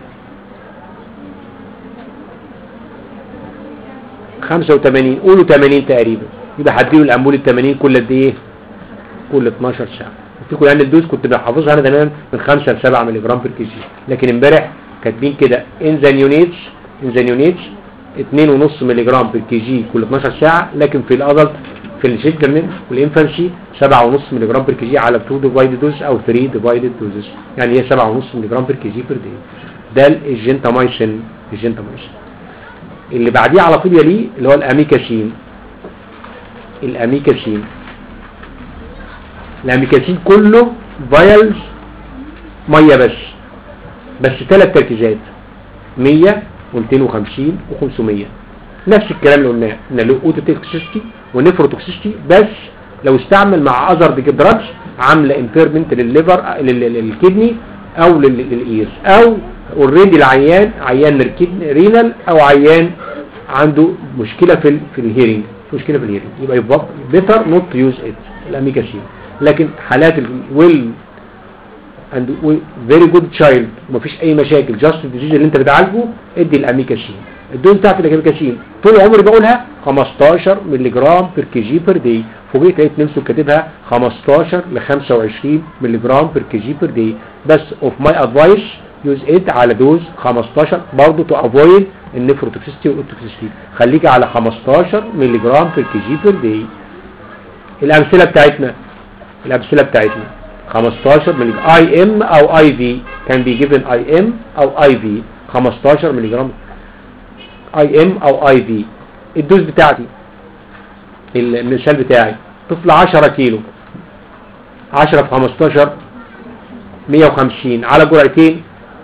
85 قولوا 80 تقريبا يبقى هديله الامبول ال 80 كل قد ايه كل 12 ساعه افتكروا يعني الدوز كنت بحافظها انا تمام من 5 ل 7 مللي جرام بير كي جي لكن امبارح كاتبين كده ان ذا نيونيتس ان ذا نيونيتس 2.5 مللي جرام بير كي جي كل 12 ساعه لكن في الادلت في الشيلدرن والانفانسي 7.5 مللي جرام بير كي جي على 2 ديفايدد دوز او 3 ديفايدد دوزز يعني هي 7.5 مللي جرام بير كي جي بير داي ده الجنتامايسين الجنتامايسين اللي بعديه على طول يليه اللي هو الاميكاسين الاميكاسين الاميكاسين كله فايلز ميه بس بس ثلاث تركيزات 100 و250 و500 نفس الكلام اللي قلناه ان له اوتوتوكسيستي ونيفروتوكسيستي بس لو استعمل مع اذر دراجز عامله امبيرمنت للليفر للكدني او للاير او اوريدي العيان عيان رينال او عيان عنده مشكله في ال في الهيرنج مشكله في الهيرنج يبقى يبقى بيتر نوت تو يوز ات الاميكاسين لكن حالات الويل اند فيري جود تشايلد ومفيش اي مشاكل جاست الديزيز اللي انت بتعالجه ادي الاميكاسين الدوز بتاعت الاميكاسين طول عمري بقولها 15 مللي جرام بير كي جي بير داي فوجئت لقيت نفسه كاتبها 15 ل 25 مللي جرام بير كي جي بير داي بس اوف ماي ادفايس يوز ات على دوز 15 برضه تو افويد النيفروتوكسيستي والاوتوكسيستي خليك على 15 مللي جرام بير كي جي بير داي الامثله بتاعتنا الامثله بتاعتنا 15 مللي اي ام او اي في كان بي جيفن اي ام او اي في 15 مللي جرام اي ام او اي في الدوز بتاعتي المثال بتاعي طفل 10 كيلو 10 في 15 150 على جرعتين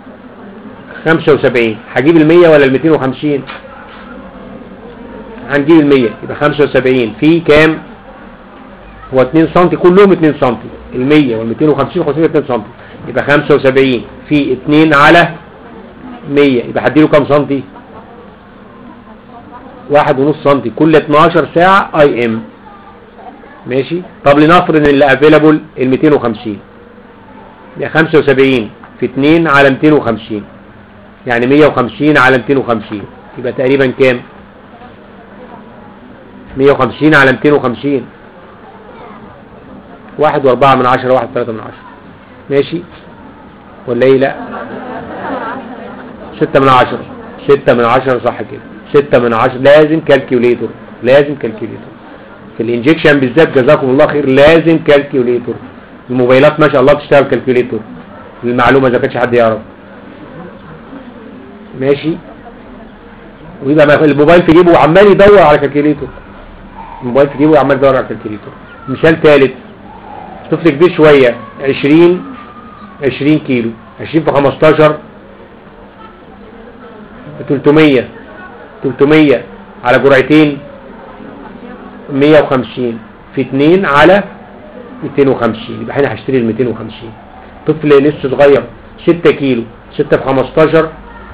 75 هجيب ال 100 ولا ال 250 هنجيب ال 100 يبقى 75 في كام هو 2 سم كلهم 2 سم ال 100 وال 250 500 2 سم يبقى 75 في 2 على 100 يبقى هديله كام سم واحد ونص سم كل 12 ساعة اي ام ماشي طب لنفرض ان اللي افيلابل ال 250 يبقى 75 في 2 على 250 يعني 150 على 250 يبقى تقريبا كام 150 على 250 واحد واربعة من عشرة واحد ثلاثة من عشرة ماشي ولا ايه لا ستة من عشرة ستة من عشرة صح كده ستة من عشرة لازم كالكيوليتور لازم كالكيوليتور في الانجكشن بالذات جزاكم الله خير لازم كالكيوليتور الموبايلات ما شاء الله بتشتغل كالكيوليتور المعلومة اذا كانش حد يعرف ماشي ويبقى ما- الموبايل في جيبه وعمال يدور على كالكيوليتور الموبايل في جيبه وعمال يدور على كالكيوليتور مثال ثالث طفل كبير شوية 20 20 كيلو 20 في 15 ب 300 300 على جرعتين 150 في 2 على 250 يبقى هنا هشتري ال 250 طفل لسه صغير 6 كيلو 6 في 15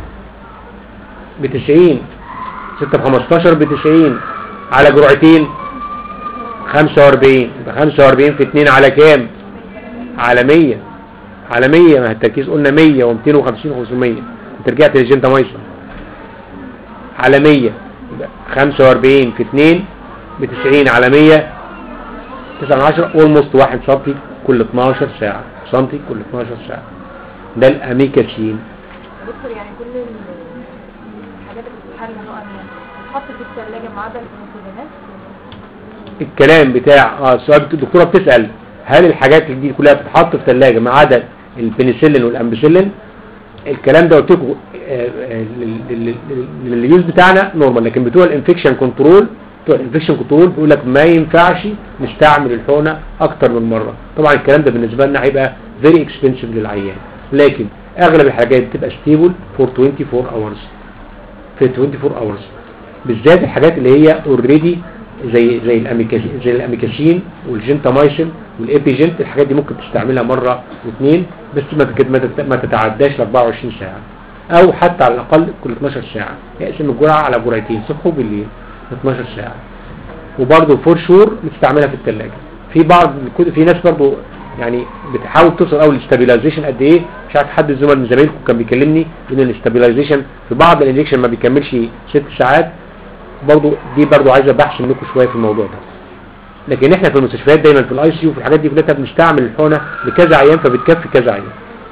ب 90 6 في 15 ب 90 على جرعتين 45 يبقى 45 في 2 على كام على 100 على 100 ما التركيز قلنا 100 و250 500 انت رجعت للجنتامايسين على 100 يبقى 45 في 2 ب 90 على 100 9 من 10 اولموست 1 سم كل 12 ساعة سم كل 12 ساعة ده الاميكاسين دكتور يعني كل ال- الحاجات اللي بتتحل نقط يعني تتحط في الثلاجة ما عدا الانسولينات الكلام بتاع اه السؤال بت- الدكتوره بتسال هل الحاجات دي كلها بتتحط في ثلاجه ما عدا البنسلين والامبسلين الكلام ده قلت لكم آه، آه، لل- لل- لل- لليوز بتاعنا نورمال لكن بتوع الانفكشن كنترول بتوع الانفكشن كنترول بيقول لك ما ينفعش نستعمل الحقنه اكتر من مره طبعا الكلام ده بالنسبه لنا هيبقى فيري اكسبنسيف للعيان لكن اغلب الحاجات بتبقى ستيبل فور 24 اورز في 24 اورز بالذات الحاجات اللي هي اوريدي زي زي الاميكاسين زي الاميكاسين والجنتامايسين والابيجنت الحاجات دي ممكن تستعملها مره واثنين بس ما تك- ما تت- ما تتعداش ل 24 ساعه او حتى على الاقل كل 12 ساعه يقسم الجرعه على جرعتين صبح وبالليل 12 ساعه وبرضه فور شور بتستعملها في الثلاجه في بعض الكتب- في ناس برضه يعني بتحاول توصل قوي للاستابيلايزيشن قد ايه مش عارف حد الزملاء من زمايلكم كان بيكلمني ان الاستابيلايزيشن في بعض الانجكشن ما بيكملش ست ساعات برضو دي برضو عايزه بحث منكم شويه في الموضوع ده لكن احنا في المستشفيات دايما في الاي سي يو في الحاجات دي كلها بنستعمل الحقنه لكذا عيان فبتكفي كذا عيان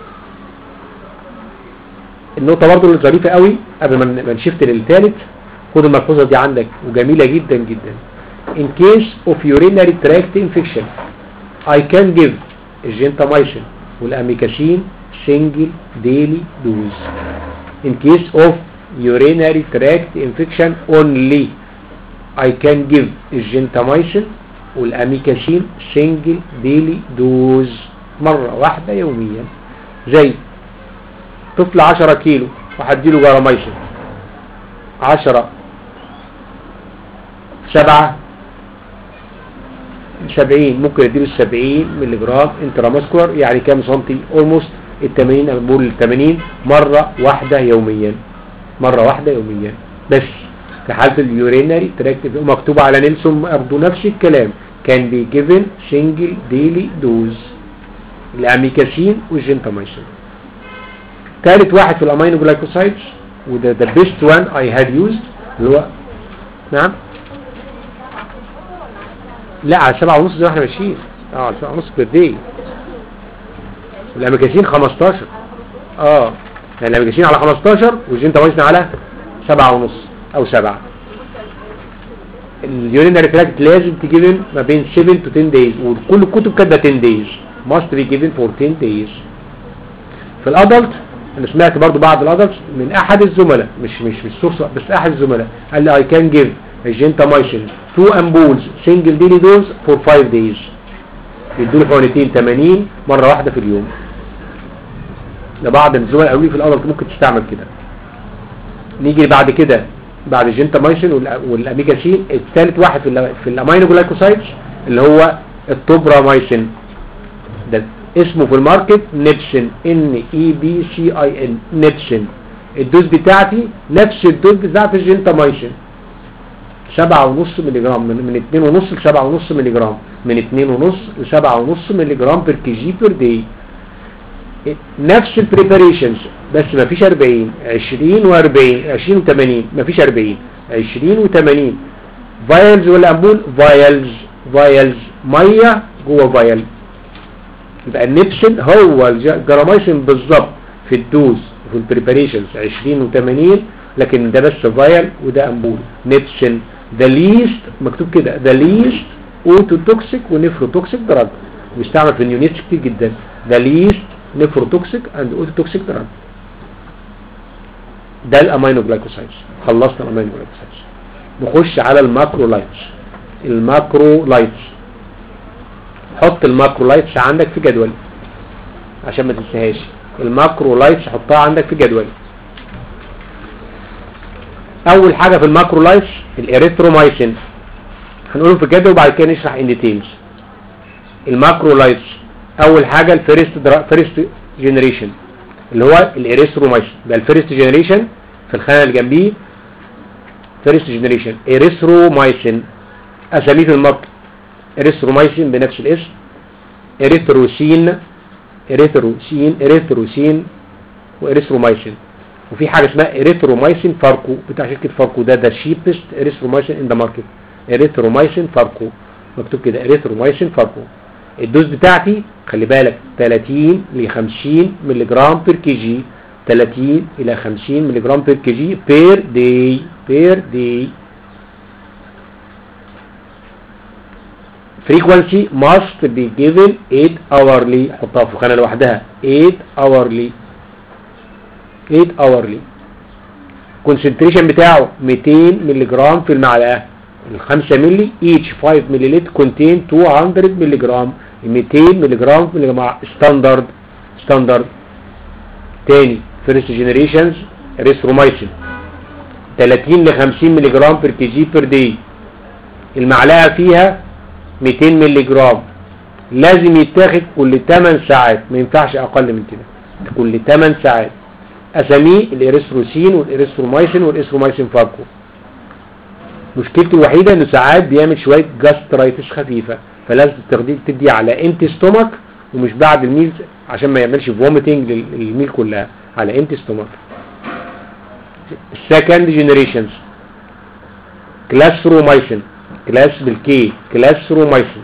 النقطه برضو اللي ظريفه قوي قبل ما ما نشفت للثالث خد الملحوظه دي عندك وجميله جدا جدا in case of urinary tract infection I can give الجنتامايسين والاميكاسين single daily dose in case of urinary tract infection only I can give الجنتامايسين والاميكاسين single daily dose مرة واحدة يوميا زي طفل 10 كيلو وهديله جراميسين 10 سبعة سبعين ممكن اديله السبعين ملي جرام انتراماسكولار يعني كام سنتي اولموست التمانين انا بقول التمانين مرة واحدة يوميا مرة واحدة يوميا بس في حالة اليورينري تراكت مكتوب على نيلسون برضه نفس الكلام كان بي جيفن سنجل ديلي دوز الاميكاسين والجنتاميسين ثالث واحد في الامينو جلايكوسايدز وده the best one I had used اللي هو نعم لا على سبعة ونص زي ما احنا ماشيين اه على سبعة ونص بير داي الاميكاسين 15 اه يعني الاميكاسين على 15 والجنتاميسين على سبعة ونص او سبعة اليورينري تراكت لازم تجيبن ما بين 7 to 10 days وكل الكتب كاتبه 10 days must be given for 10 days في الادلت انا سمعت برضو بعض الادلت من احد الزملاء مش مش مش سورس بس احد الزملاء قال لي I can give الجنتاميسين 2 ampules single daily dose for 5 days بيدوا له حقنتين 80 مره واحده في اليوم ده بعض الزملاء قالوا لي في الادلت ممكن تستعمل كده نيجي بعد كده بعد الجنتاميسين والأ- والاميجاسين الثالث واحد في ال في الامينو جلايكوسايدز اللي هو التوبرامايسين ده اسمه في الماركت نيبسين ان اي بي سي اي ان نيبسين الدوز بتاعتي نفس الدوز بتاعت الجنتاميسين سبعة ونص ملي جرام من, من اتنين ونص لسبعة ونص ملي جرام من اتنين ونص لسبعة ونص ملي جرام بير كي جي بير داي نفس البريباريشنز بس ما فيش 40 20 و40 20 و80 ما فيش 40 20 و80 فايلز ولا امبول فايلز فايلز ميه جوه فايل يبقى النبسن هو الجراميسين بالظبط في الدوز وفي البريباريشنز 20 و80 لكن ده بس فايل وده امبول نبسن ذا ليست مكتوب كده ذا ليست اوتو توكسيك ونفرو توكسيك دراج بيستعمل في النيونيتس كتير جدا ذا ليست نفروتوكسيك اند اوتوتوكسيك دراج ده الامينو جلايكوسايدز خلصنا الامينو جلايكوسايدز نخش على الماكرولايتس الماكرولايتس حط الماكرولايتس عندك في جدول عشان ما تنساهاش الماكرولايتس حطها عندك في جدول اول حاجه في الماكرولايتس الاريثرومايسين هنقوله في الجدول وبعد كده نشرح ان ديتيلز الماكرولايتس اول حاجه الفيرست درا... فيرست جنريشن اللي هو الاريثرومايسين يبقى الفيرست جنريشن في الخانه اللي جنبيه فيرست جنريشن اريثرومايسين اساميه في الماركت اريثرومايسين بنفس الاسم اريثروسين اريثروسين اريثروسين واريثرومايسين وفي حاجه اسمها اريثرومايسين فاركو بتاع شركه فاركو ده ده شيبست اريثرومايسين ان ذا ماركت اريثرومايسين فاركو مكتوب كده اريثرومايسين فاركو الدوز بتاعتي خلي بالك 30 ل 50 ملي جرام بير كي جي 30 الى 50 ملي جرام بير كي جي بير داي بير داي frequency must be given 8 hourly حطها في خانة لوحدها 8 hourly 8 hourly concentration بتاعه 200 ملي جرام في المعلقة ال 5 ملي each 5 ملي لتر contain 200 ملي جرام 200 ملي جرام في الجماعة ستاندرد ستاندرد تاني first generations erythromycin 30 ل 50 ملي جرام بير كي جي بير داي المعلقة فيها 200 ملي جرام لازم يتاخد كل 8 ساعات ما ينفعش اقل من كده كل 8 ساعات اساميه الاريثروسين والاريثرومايسين والاريثرومايسين فاركو مشكلته الوحيده انه ساعات بيعمل شويه جاسترايتس خفيفه فلازم تاخديه تدي على امتي ستومك ومش بعد الميل عشان ما يعملش فوميتنج للميل كلها على امتي ستومك السكند جنريشنز كلاسرومايسين كلاس بالكي كلاسرومايسين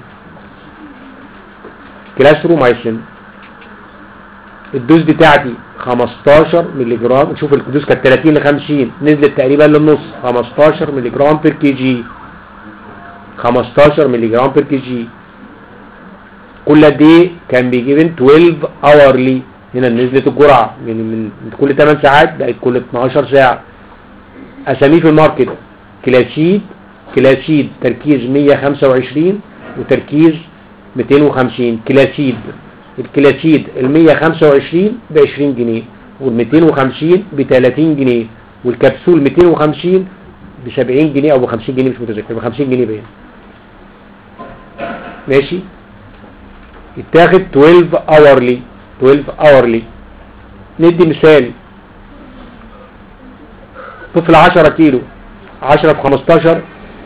كلاسرومايسين الدوز بتاعتي 15 ملي جرام شوف الدوز كانت 30 ل 50 نزلت تقريبا للنص 15 ملي جرام بير كي جي 15 ملي جرام بير كي جي كل قد ايه كان بيجيب 12 اورلي هنا نزلت الجرعه من من كل 8 ساعات بقت كل 12 ساعه اساميه في الماركت كلاسيد كلاسيد تركيز 125 وتركيز 250 كلاسيد الكلاسيد ال 125 ب 20 جنيه وال 250 ب 30 جنيه والكبسول 250 ب 70 جنيه او ب 50 جنيه مش متذكر ب 50 جنيه باين ماشي يتاخد 12 اورلي 12 اورلي ندي مثال طفل 10 كيلو 10 في 15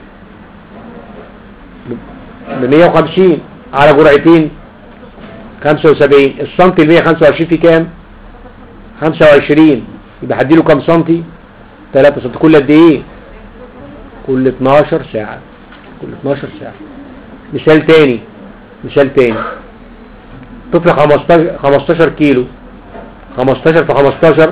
ب 150 على جرعتين 75 السنتي ال 125 في كام 25 يبقى هديله كام سنتي 3 سنتي كل قد ايه كل 12 ساعة كل 12 ساعة مثال تاني مثال تاني طفل 15 15 كيلو 15 في 15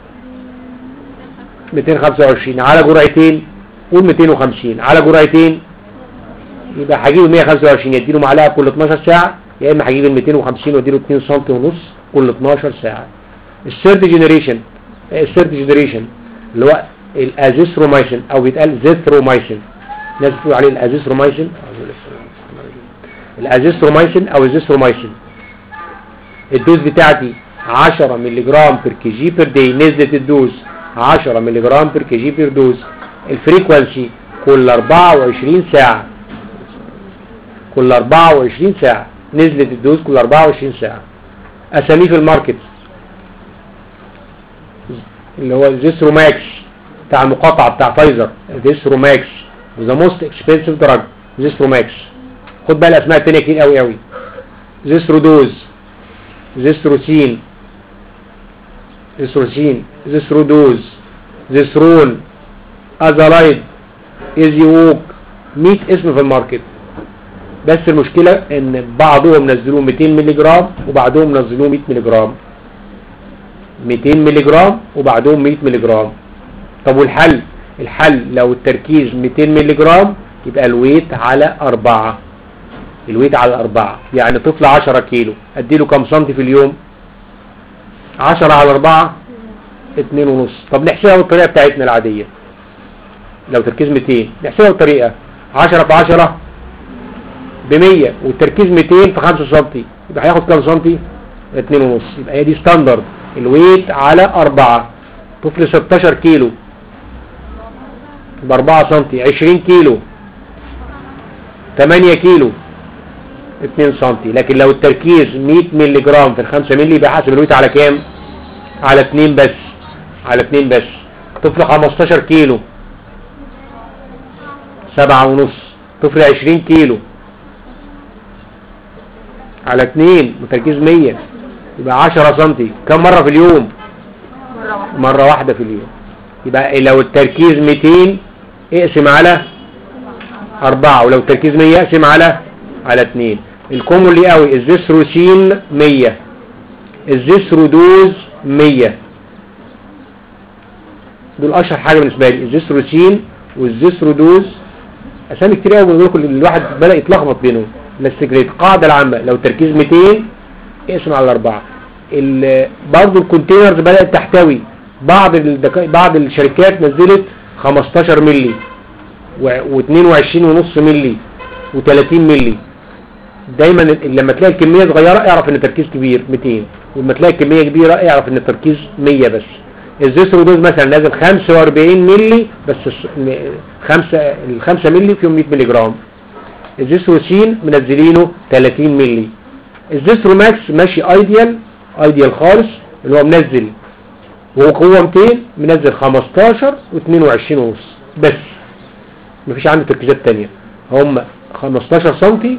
225 على جرعتين قول 250 على جرعتين يبقى هجيب 125 يديله معلقه كل 12 ساعه يا اما هجيب ال 250 واديله 2 سم ونص كل 12 ساعه الثيرد جنريشن الثيرد جنريشن اللي هو الازيثرومايسين او بيتقال زيثرومايسين الناس بتقول عليه الازيثرومايسين الازيثرومايسين او الزيثرومايسين الدوز بتاعتي 10 مللي جرام بير كي جي بير داي نزلت الدوز 10 مللي جرام بير كي جي بير دوز الفريكوانسي كل 24 ساعه كل 24 ساعة نزلت الدوز كل 24 ساعة اساميه في الماركت اللي هو زيثروماكس بتاع المقاطعة بتاع فايزر زيثروماكس ذا موست اكسبنسيف دراج زيثروماكس خد بقى الاسماء التانية كتير قوي قوي زيثرودوز زيثروسين زيثروسين زيثرودوز زيثرون ازالايد ايزيووك 100 اسم في الماركت بس المشكلة ان بعضهم نزلوه 200 ملي جرام وبعضهم نزلوه 100 ملي جرام 200 ملي جرام وبعدهم 100 ملي جرام طب والحل الحل لو التركيز 200 ملي جرام يبقى الويت على 4 الويت على 4 يعني طفل 10 كيلو اديله كام سنتي في اليوم 10 على 4 2 ونص طب نحسبها بالطريقة بتاعتنا العادية لو تركيز 200 نحسبها بالطريقة 10 في 10 ب 100 والتركيز 200 في 5 سم يبقى هياخد كام سنتي 2 ونص يبقى هي دي ستاندرد الويت على 4 طفل 16 كيلو ب 4 سم 20 كيلو 8 كيلو 2 سم لكن لو التركيز 100 مللي جرام في ال 5 مللي يبقى حاسب الويت على كام على 2 بس على 2 بس طفل 15 كيلو 7 ونص طفل 20 كيلو على 2 وتركيز 100 يبقى 10 سم كم مرة في اليوم مرة واحدة مرة واحدة في اليوم يبقى لو التركيز 200 اقسم على أربعة ولو التركيز 100 اقسم على على اتنين الكومولي قوي الزيثروسين 100 الزيثرودوز 100 دول اشهر حاجة بالنسبة لي الزيثروسين والزيثرودوز اسامي كتير قوي بنقول لكم الواحد بدأ يتلخبط بينهم بس القاعدة العامة لو التركيز 200 اقسم على الأربعة ال- برضو الكونتينرز بدأت تحتوي بعض الدك... بعض الشركات نزلت 15 ملي و22 ونص ملي و30 ملي دايما ال- لما تلاقي الكمية صغيرة اعرف ان التركيز كبير 200 ولما تلاقي الكمية كبيرة اعرف ان التركيز 100 بس الزيسترودوز مثلا نازل 45 ملي بس الس- م- خمسة ال 5 ملي فيهم 100 ملي جرام الزيستروسين منزلينه 30 ملي الزيسترو ماكس ماشي ايديال ايديال خالص اللي هو منزل وهو قوة 200 منزل 15 و22 ونص بس مفيش عنده تركيزات تانية هم 15 سنتي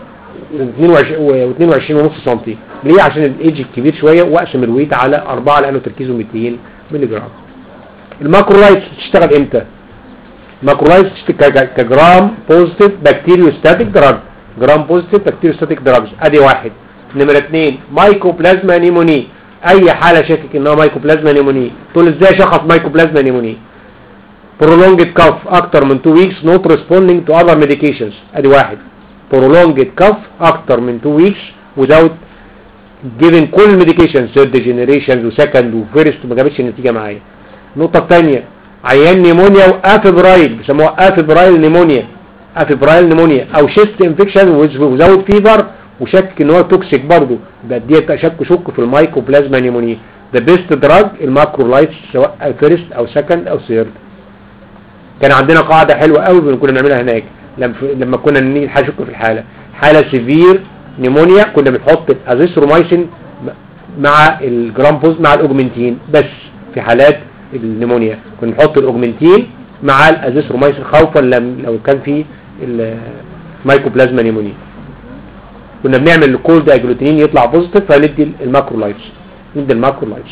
و22 ونص سنتي ليه عشان الايدج الكبير شوية واقسم الويت على 4 لانه تركيزه 200 ملي جرام الماكرولايتس بتشتغل امتى ماكرولايتس بتشتغل ك- كجرام بوزيتيف بكتيريوستاتيك دراج جرام بوزيتيف بكتيريوستاتيك دراجز ادي واحد نمرة اتنين مايكوبلازما نيموني اي حالة شاكك انها مايكوبلازما نيموني تقول ازاي شخص مايكوبلازما نيموني prolonged cough اكتر من 2 weeks not responding to other medications ادي واحد prolonged cough اكتر من 2 weeks without giving كل medications third generation وسكند وفيرست ما جابتش النتيجة معايا النقطة الثانية عيان نيمونيا وافبرايل بيسموها افبرايل نيمونيا افبرايل نيمونيا او شيست انفكشن وزود فيفر وشك ان هو توكسيك برضه يبقى دي شك شك في المايكوبلازما نيمونيا ذا بيست دراج الماكرولايتس سواء فيرست او سكند او ثيرد كان عندنا قاعدة حلوة قوي كنا بنعملها هناك لما لما كنا نيجي نشك في الحالة حالة سيفير نيمونيا كنا بنحط الازيثرومايسين مع الجرام بوز مع الاوجمنتين بس في حالات النيمونيا كنا نحط الاوجمنتين مع الازيثرومايسين خوفا لم لو كان في المايكوبلازما نيمونيا كنا بنعمل الكولد اجلوتينين يطلع بوزيتيف فندي الماكرولايتس ندي الماكرولايتس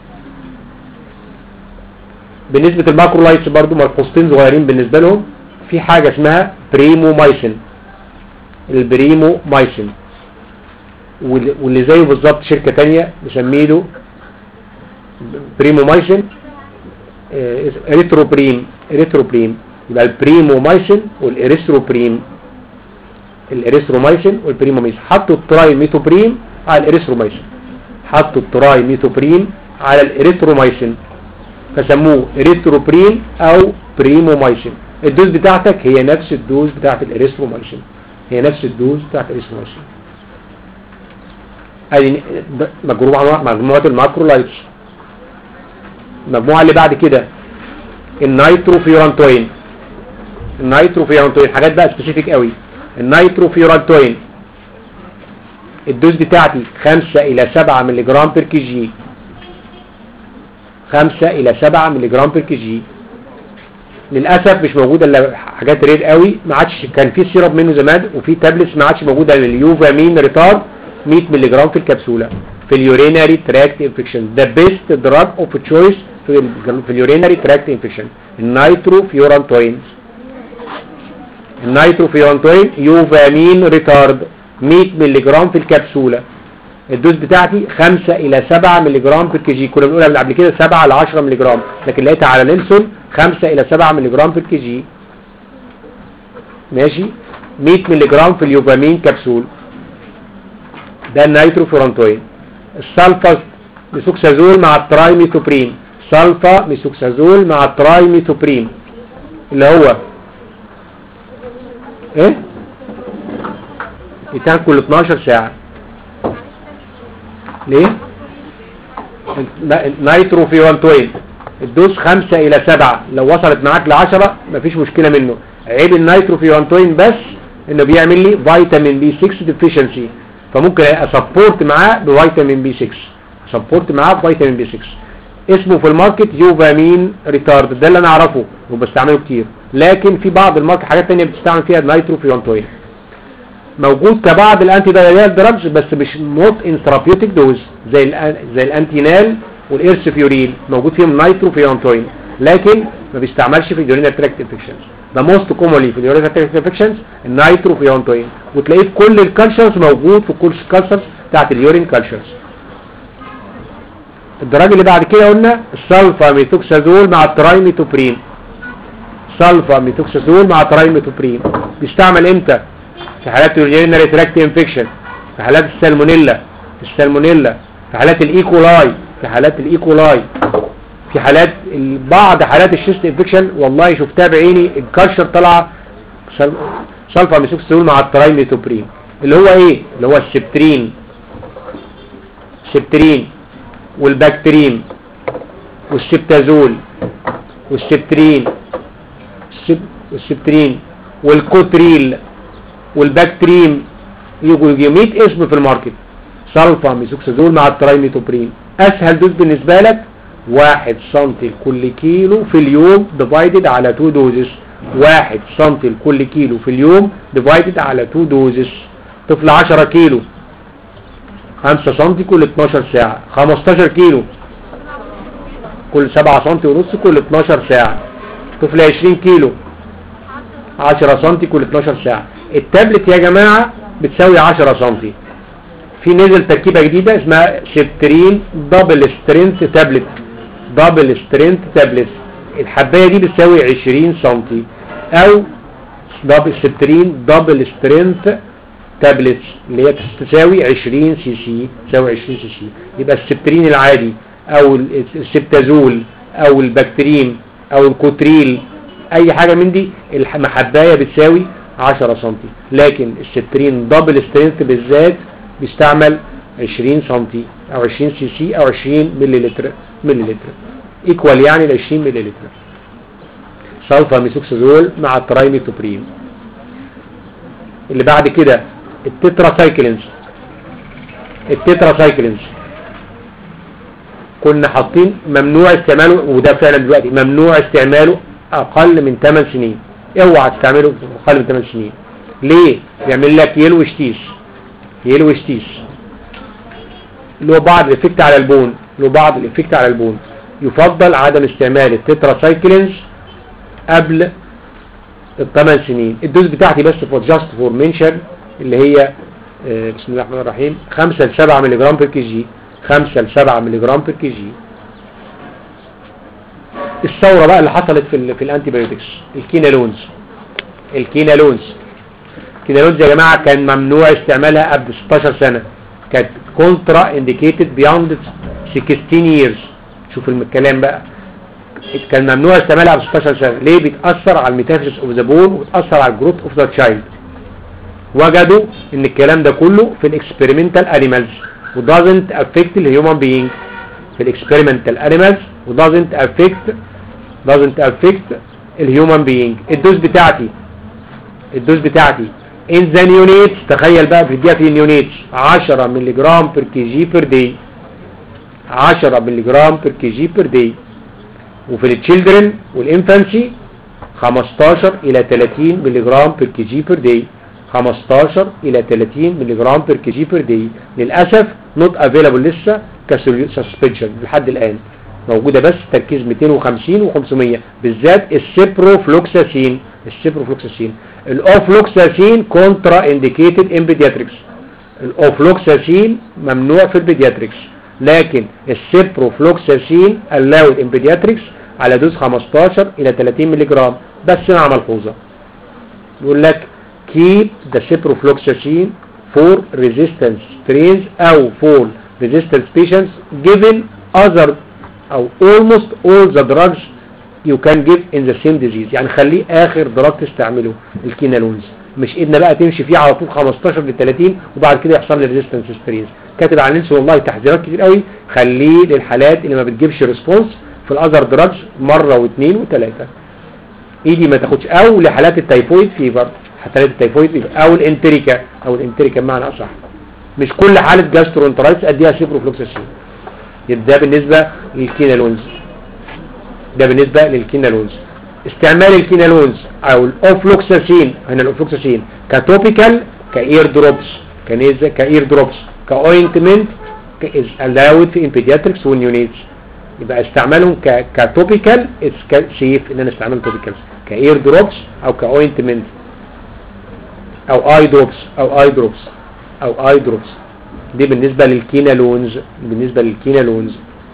بالنسبة الماكرولايتس برضو ملحوظتين صغيرين بالنسبة لهم في حاجة اسمها بريمومايسين البريمومايسين وال- واللي زيه بالظبط شركة تانية مسميله بريمومايسين آه، اسم- اريثروبريم اريثروبريم يبقى البريمومايسين والاريثروبريم الاريثرومايسين والبريمومايسين حطوا التراي ميثوبريم على الاريثرومايسين حطوا التراي ميثوبريم على الاريثرومايسين فسموه اريثروبرين او بريمومايسين الدوز بتاعتك هي نفس الدوز بتاعت الاريثرومايسين هي نفس الدوز بتاعت الاريثرومايسين ادي ده مجموعه مجموعه الماكرولايتس المجموعه اللي بعد كده النيتروفيورانتوين النيتروفيورانتوين حاجات بقى سبيسيفيك قوي النيتروفيورانتوين الدوز بتاعتي 5 الى 7 ملي جرام بير كي جي 5 الى 7 ملي جرام بير كي جي للاسف مش موجوده الا حاجات رير قوي ما عادش كان في سيرب منه زمان وفي تابلتس ما عادش موجوده لليوفامين ريتارد 100 ملي جرام في الكبسوله في اليوريناري تراكت انفكشن ذا بيست دراج اوف تشويس في ال في اليوريناري تراكت انفكشن النيتروفيورانتوين النيتروفيورانتوين يوفامين ريتارد 100 ملي جرام في الكبسوله الدوز بتاعتي 5 الى 7 ملي جرام في الكي جي كنا بنقولها من قبل كده 7 ل 10 ملي جرام لكن لقيتها على نيلسون 5 الى 7 ملي جرام في الكي جي ماشي 100 ملي جرام في اليوفامين كبسول ده النيتروفورانتوين السلفا ميثوكسازول مع الترايميثوبرين سلفا ميثوكسازول مع الترايميثوبرين اللي هو ايه بتاكل كل 12 ساعه ليه نيتروفيورانتوين الدوز 5 الى 7 لو وصلت معاك ل 10 مفيش مشكلة منه عيب النيتروفيورانتوين بس انه بيعمل لي فيتامين بي 6 ديفيشنسي فممكن اسبورت معاه بفيتامين بي 6 سبورت معاه بفيتامين بي 6 اسمه في الماركت يوفامين ريتارد ده اللي انا اعرفه وبستعمله كتير لكن في بعض الماركت حاجات تانية بتستعمل فيها النيتروفيورانتوين موجود كبعض الانتي دايريال دراجز بس مش نوت ان ثيرابيوتيك دوز زي ال زي الانتينال والإرسفيوريل موجود فيهم نيتروفيانتوين لكن ما بيستعملش في اليورينال تراكت انفكشنز ده موست كومونلي في اليورينال تراكت انفكشنز النيتروفيانتوين وتلاقيه في كل الكالشرز موجود في كل الكالشرز بتاعت اليورين كالشرز الدرجة اللي بعد كده قلنا السلفا ميثوكسازول مع الترايميتوبرين سلفا ميثوكسازول مع ترايميتوبرين بيستعمل امتى في حالات اليورينري تراكت انفكشن في حالات السالمونيلا السالمونيلا في حالات الايكولاي في حالات الايكولاي في حالات ال- بعض حالات الشيست انفكشن والله شفتها بعيني الكالشر طالعه سل- سلفا ميثوكسازول مع الترايميتوبرين اللي هو ايه اللي هو السبترين سبترين والبكترين والسبتازول والسبترين السب- والسبترين والكوتريل والبكتريم يجوا يجي 100 اسم في الماركت سلفا ميثوكسازول مع الترايميتوبرين اسهل دوز بالنسبه لك 1 سم لكل كيلو في اليوم ديفايدد على 2 دوزز 1 سم لكل كيلو في اليوم ديفايدد على 2 دوزز طفل 10 كيلو 5 سم كل 12 ساعة 15 كيلو كل 7 سم ونص كل 12 ساعة طفل 20 كيلو 10 سم كل 12 ساعة التابلت يا جماعة بتساوي 10 سم في نزل تركيبة جديدة اسمها سبترين دبل سترينث تابلت دبل سترينث تابلت الحباية دي بتساوي 20 سم او دبل سبترين دبل سترينث تابلتس اللي هي تساوي 20 سي سي تساوي 20 سي سي يبقى السبترين العادي او ال- السبتازول او البكترين او الكوتريل اي حاجة من دي المحباية بتساوي 10 سم لكن السبترين دبل سترينث بالذات بيستعمل 20 سم او 20 سي سي او 20 ملي لتر ملي لتر ايكوال يعني ل 20 ملي لتر سلفا ميثوكسازول مع الترايميتوبرين اللي بعد كده التتراسايكلينز التتراسايكلينز كنا حاطين ممنوع استعماله وده فعلا دلوقتي ممنوع استعماله اقل من 8 سنين اوعى تستعمله اقل من 8 سنين ليه يعمل لك يلو شتيس يلو شتيس له بعض الافكت على البون له بعض الافكت على البون يفضل عدم استعمال التتراسايكلينز قبل الثمان سنين الدوز بتاعتي بس فور جاست فور منشن اللي هي آه، بسم الله الرحمن الرحيم 5 ل 7 ملي جرام بير كي جي 5 ل 7 ملي جرام بير كي جي الثوره بقى اللي حصلت في ال في الانتي بايوتكس الكينالونز الكينالونز الكينالونز يا جماعه كان ممنوع استعمالها قبل 16 سنه كانت كونترا انديكيتد بياند 16 years شوف الكلام بقى كان ممنوع استعمالها قبل 16 سنه ليه بتاثر على الميتافيزيس اوف ذا بون وبتاثر على الجروث اوف ذا تشايلد وجدوا ان الكلام ده كله في الاكسبيرمنتال انيمالز ودازنت افكت الهيومن بينج في الاكسبيرمنتال انيمالز ودازنت افكت دازنت افكت الهيومن بينج الدوز بتاعتي الدوز بتاعتي ان ذا نيونيتس تخيل بقى بتديها في النيونيتس 10 مللي جرام بير كي جي بير داي 10 مللي جرام بير كي جي بير داي وفي التشيلدرن والانفانسي 15 الى 30 مللي جرام بير كي جي بير داي 15 الى 30 مللي جرام بير كي جي بير داي للاسف نوت افيلابل لسه كسسبنشن لحد الان موجوده بس تركيز 250 و500 بالذات السيبروفلوكساسين السيبروفلوكساسين الاوفلوكساسين كونترا انديكيتد ان بيدياتريكس الاوفلوكساسين ممنوع في البيدياتريكس لكن السيبروفلوكساسين الاود ان بيدياتريكس على دوز 15 الى 30 مللي جرام بس مع ملحوظه يقول لك keep the ciprofloxacin for resistance strains او for resistant patients given other او almost all the drugs you can give in the same disease يعني خليه اخر دراج تستعمله الكينالونز مش ايدنا بقى تمشي فيه على طول 15 ل 30 وبعد كده يحصل لي ريزيستنس سترينز كاتب على الناس والله تحذيرات كتير قوي خليه للحالات اللي ما بتجيبش ريسبونس في الاذر دراجز مره واثنين وثلاثه ايدي ما تاخدش او لحالات التيفويد فيفر حالات التيفويد فيفر او الانتريكا او الانتريكا بمعنى اصح مش كل حاله جاسترونترايتس اديها سيبروفلوكساسين ده بالنسبه للكينالونز ده بالنسبه للكينالونز استعمال الكينالونز او الاوفلوكساسين هنا الاوفلوكساسين كتوبيكال كاير دروبس كنيزه كاير دروبس كاوينتمنت is allowed in pediatrics ونيونيتس يبقى استعمالهم ك كتوبيكال سيف ان انا استعمل توبيكال كاير دروبس او كاوينتمنت او اي دروبس او اي دروبس او اي دروبس دي بالنسبه للكينالونز بالنسبه للكينالونز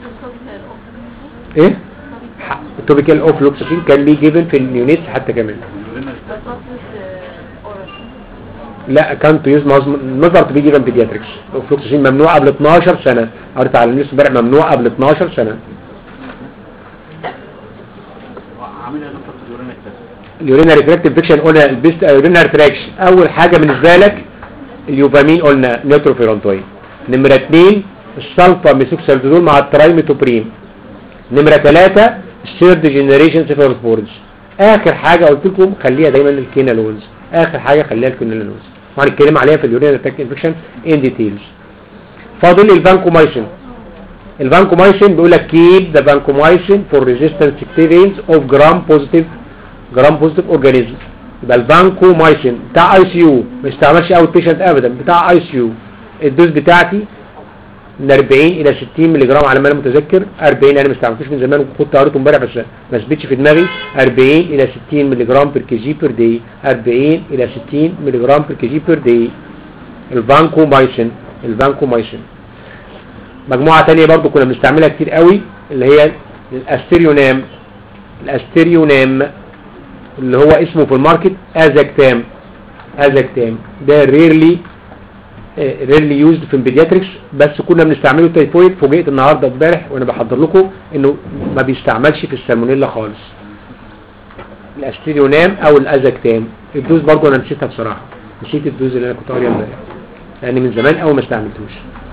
ايه التوبيكال اوف لوكسفين كان بي جيفن في النيونيتس حتى كمان لا كان تو يوز نظر تو بي جيفن بيدياتريكس فلوكسين ممنوع قبل 12 سنه قريت على النيوز امبارح ممنوع قبل 12 سنه عامل ايه يا دكتور في اليورين التست اليوريناري تراكت انفكشن قلنا البيست يوريناري تراكشن اول حاجه بالنسبه لك اليوفامين قلنا نيتروفيرونتوين نمره 2 السلفا ميثوكسالدول مع الترايميتوبريم نمره 3 الثيرد جنريشن سيفالوسبورز اخر حاجه قلت لكم خليها دايما الكينالونز اخر حاجه خليها الكينالونز وهنتكلم عليها في اليوريناري تراكت انفكشن ان ديتيلز فاضل الفانكومايسين الفانكومايسين بيقول لك كيب ذا فانكومايسين فور ريزيستنس اكتيفينز اوف جرام بوزيتيف جرام بوزيتيف اورجانيزم يبقى الفانكومايسين بتاع اي سي يو ما يستعملش اوت بيشنت ابدا بتاع اي سي يو الدوز بتاعتي من 40 الى 60 مللي جرام على ما انا متذكر 40 انا ما استعملتوش من زمان وكنت قريته امبارح بس ما ثبتش في دماغي 40 الى 60 مللي جرام بير كي جي بير داي 40 الى 60 مللي جرام بير كي جي بير داي الفانكومايسين الفانكومايسين مجموعة تانية برضو كنا بنستعملها كتير قوي اللي هي الاستريونام الاستريونام اللي هو اسمه في الماركت ازاكتام ازاكتام ده ريرلي ريرلي يوزد في البيدياتريكس بس كنا بنستعمله تايفويد فوجئت النهارده امبارح وانا بحضر لكم انه ما بيستعملش في السالمونيلا خالص الاستريونام او الازاكتام الدوز برضو انا نسيتها بصراحه نسيت الدوز اللي انا كنت قاريها امبارح لان من زمان قوي ما استعملتوش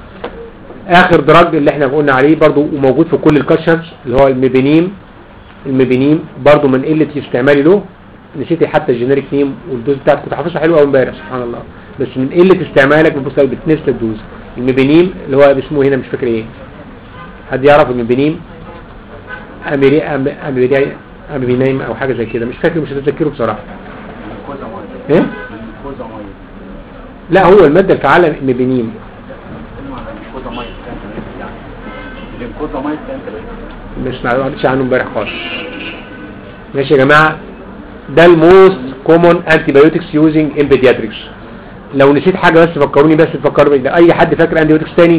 اخر دراج اللي احنا قلنا عليه برضو وموجود في كل الكاتشرز اللي هو الميبينيم الميبينيم برضو من قله استعمالي له نسيت حتى الجينيريك نيم والدوز بتاعته كنت حافظها حلو قوي امبارح سبحان الله بس من قله استعمالك بتبص بتنسى الدوز الميبينيم اللي هو اسمه هنا مش فاكر ايه حد يعرف الميبينيم اميري أم- اميري اميبينيم او حاجه زي كده مش فاكر مش متذكره بصراحه الكوزا مايل ايه الكوزا مايل لا هو الماده الفعاله ميبينيم بتكلم عن الكوزا مايل كان يعني الكوزا مايل كان مش ما قريتش عنه امبارح خالص ماشي يا جماعه ده الموست كومون انتي بايوتكس يوزنج ان بيدياتريكس لو نسيت حاجه بس فكروني بس تفكروا ده اي حد فاكر انتي بايوتكس تاني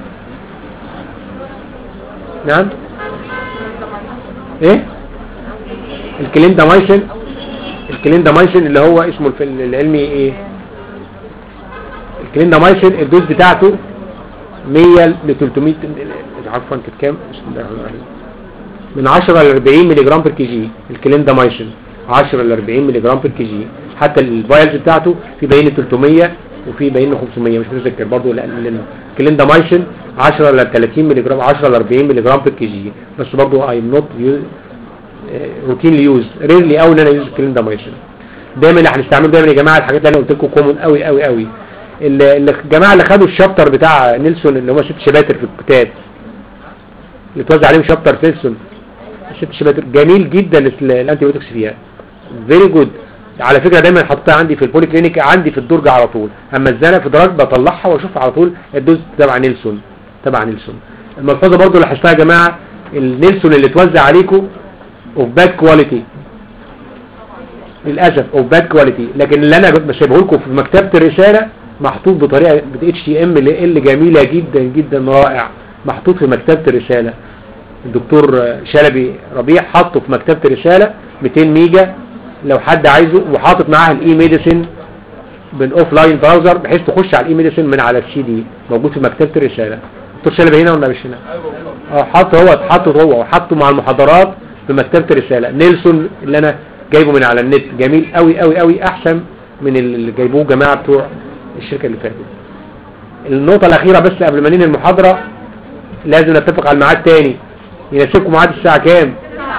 نعم ايه الكليندامايسين الكليندامايسين اللي هو اسمه الف- العلمي ايه الكليندامايسين الدوز بتاعته 100 ل 300 عفوا كانت كام بسم الله الرحمن الرحيم من 10 ل 40 مللي جرام بير كي جي الكليندامايسين 10 ل 40 مللي جرام بير كي جي حتى الفايلز بتاعته في باين 300 وفي باين 500 مش متذكر برضه لان الكليندامايسين 10 ل 30 مللي جرام 10 ل 40 مللي جرام بير كي جي بس برضه اي نوت روتين يوز ريرلي قوي ان انا يوز الكليندامايسين دايما اللي هنستعمله دايما يا جماعه الحاجات اللي انا قلت لكم كومون قوي قوي قوي اللي اللي- الجماعه اللي خدوا الشابتر بتاع نيلسون اللي هم ست شباتر في الكتاب اللي اتوزع عليهم شابتر نيلسون ست شباتر جميل جدا ال- الانتي بايوتكس فيها فيري جود على فكره دايما حطها عندي في البولي كلينيك عندي في الدرج على طول اما الزنقه في دراج بطلعها واشوف على طول الدوز تبع نيلسون تبع نيلسون الملحوظه برضو اللي لاحظتها يا جماعه النيلسون اللي اتوزع عليكم اوف باد كواليتي للاسف اوف باد كواليتي لكن اللي انا كنت سايبه لكم في مكتبه الرساله محطوط بطريقه اتش تي ام ال جميله جدا جدا رائع محطوط في مكتبه الرساله الدكتور شلبي ربيع حطه في مكتبه الرساله 200 ميجا لو حد عايزه وحاطط معاها الاي ميديسن بالاوف لاين براوزر بحيث تخش على الاي ميديسن من على السي دي موجود في مكتبه الرساله الدكتور شلبي هنا ولا مش هنا اه حاطه هو حاطه هو وحطه مع المحاضرات في مكتبه الرساله نيلسون اللي انا جايبه من على النت جميل قوي قوي قوي احسن من اللي جايبوه جماعه بتوع الشركه اللي فاتت النقطه الاخيره بس قبل ما ننهي المحاضره لازم نتفق على الميعاد تاني يناسبكم ميعاد الساعه كام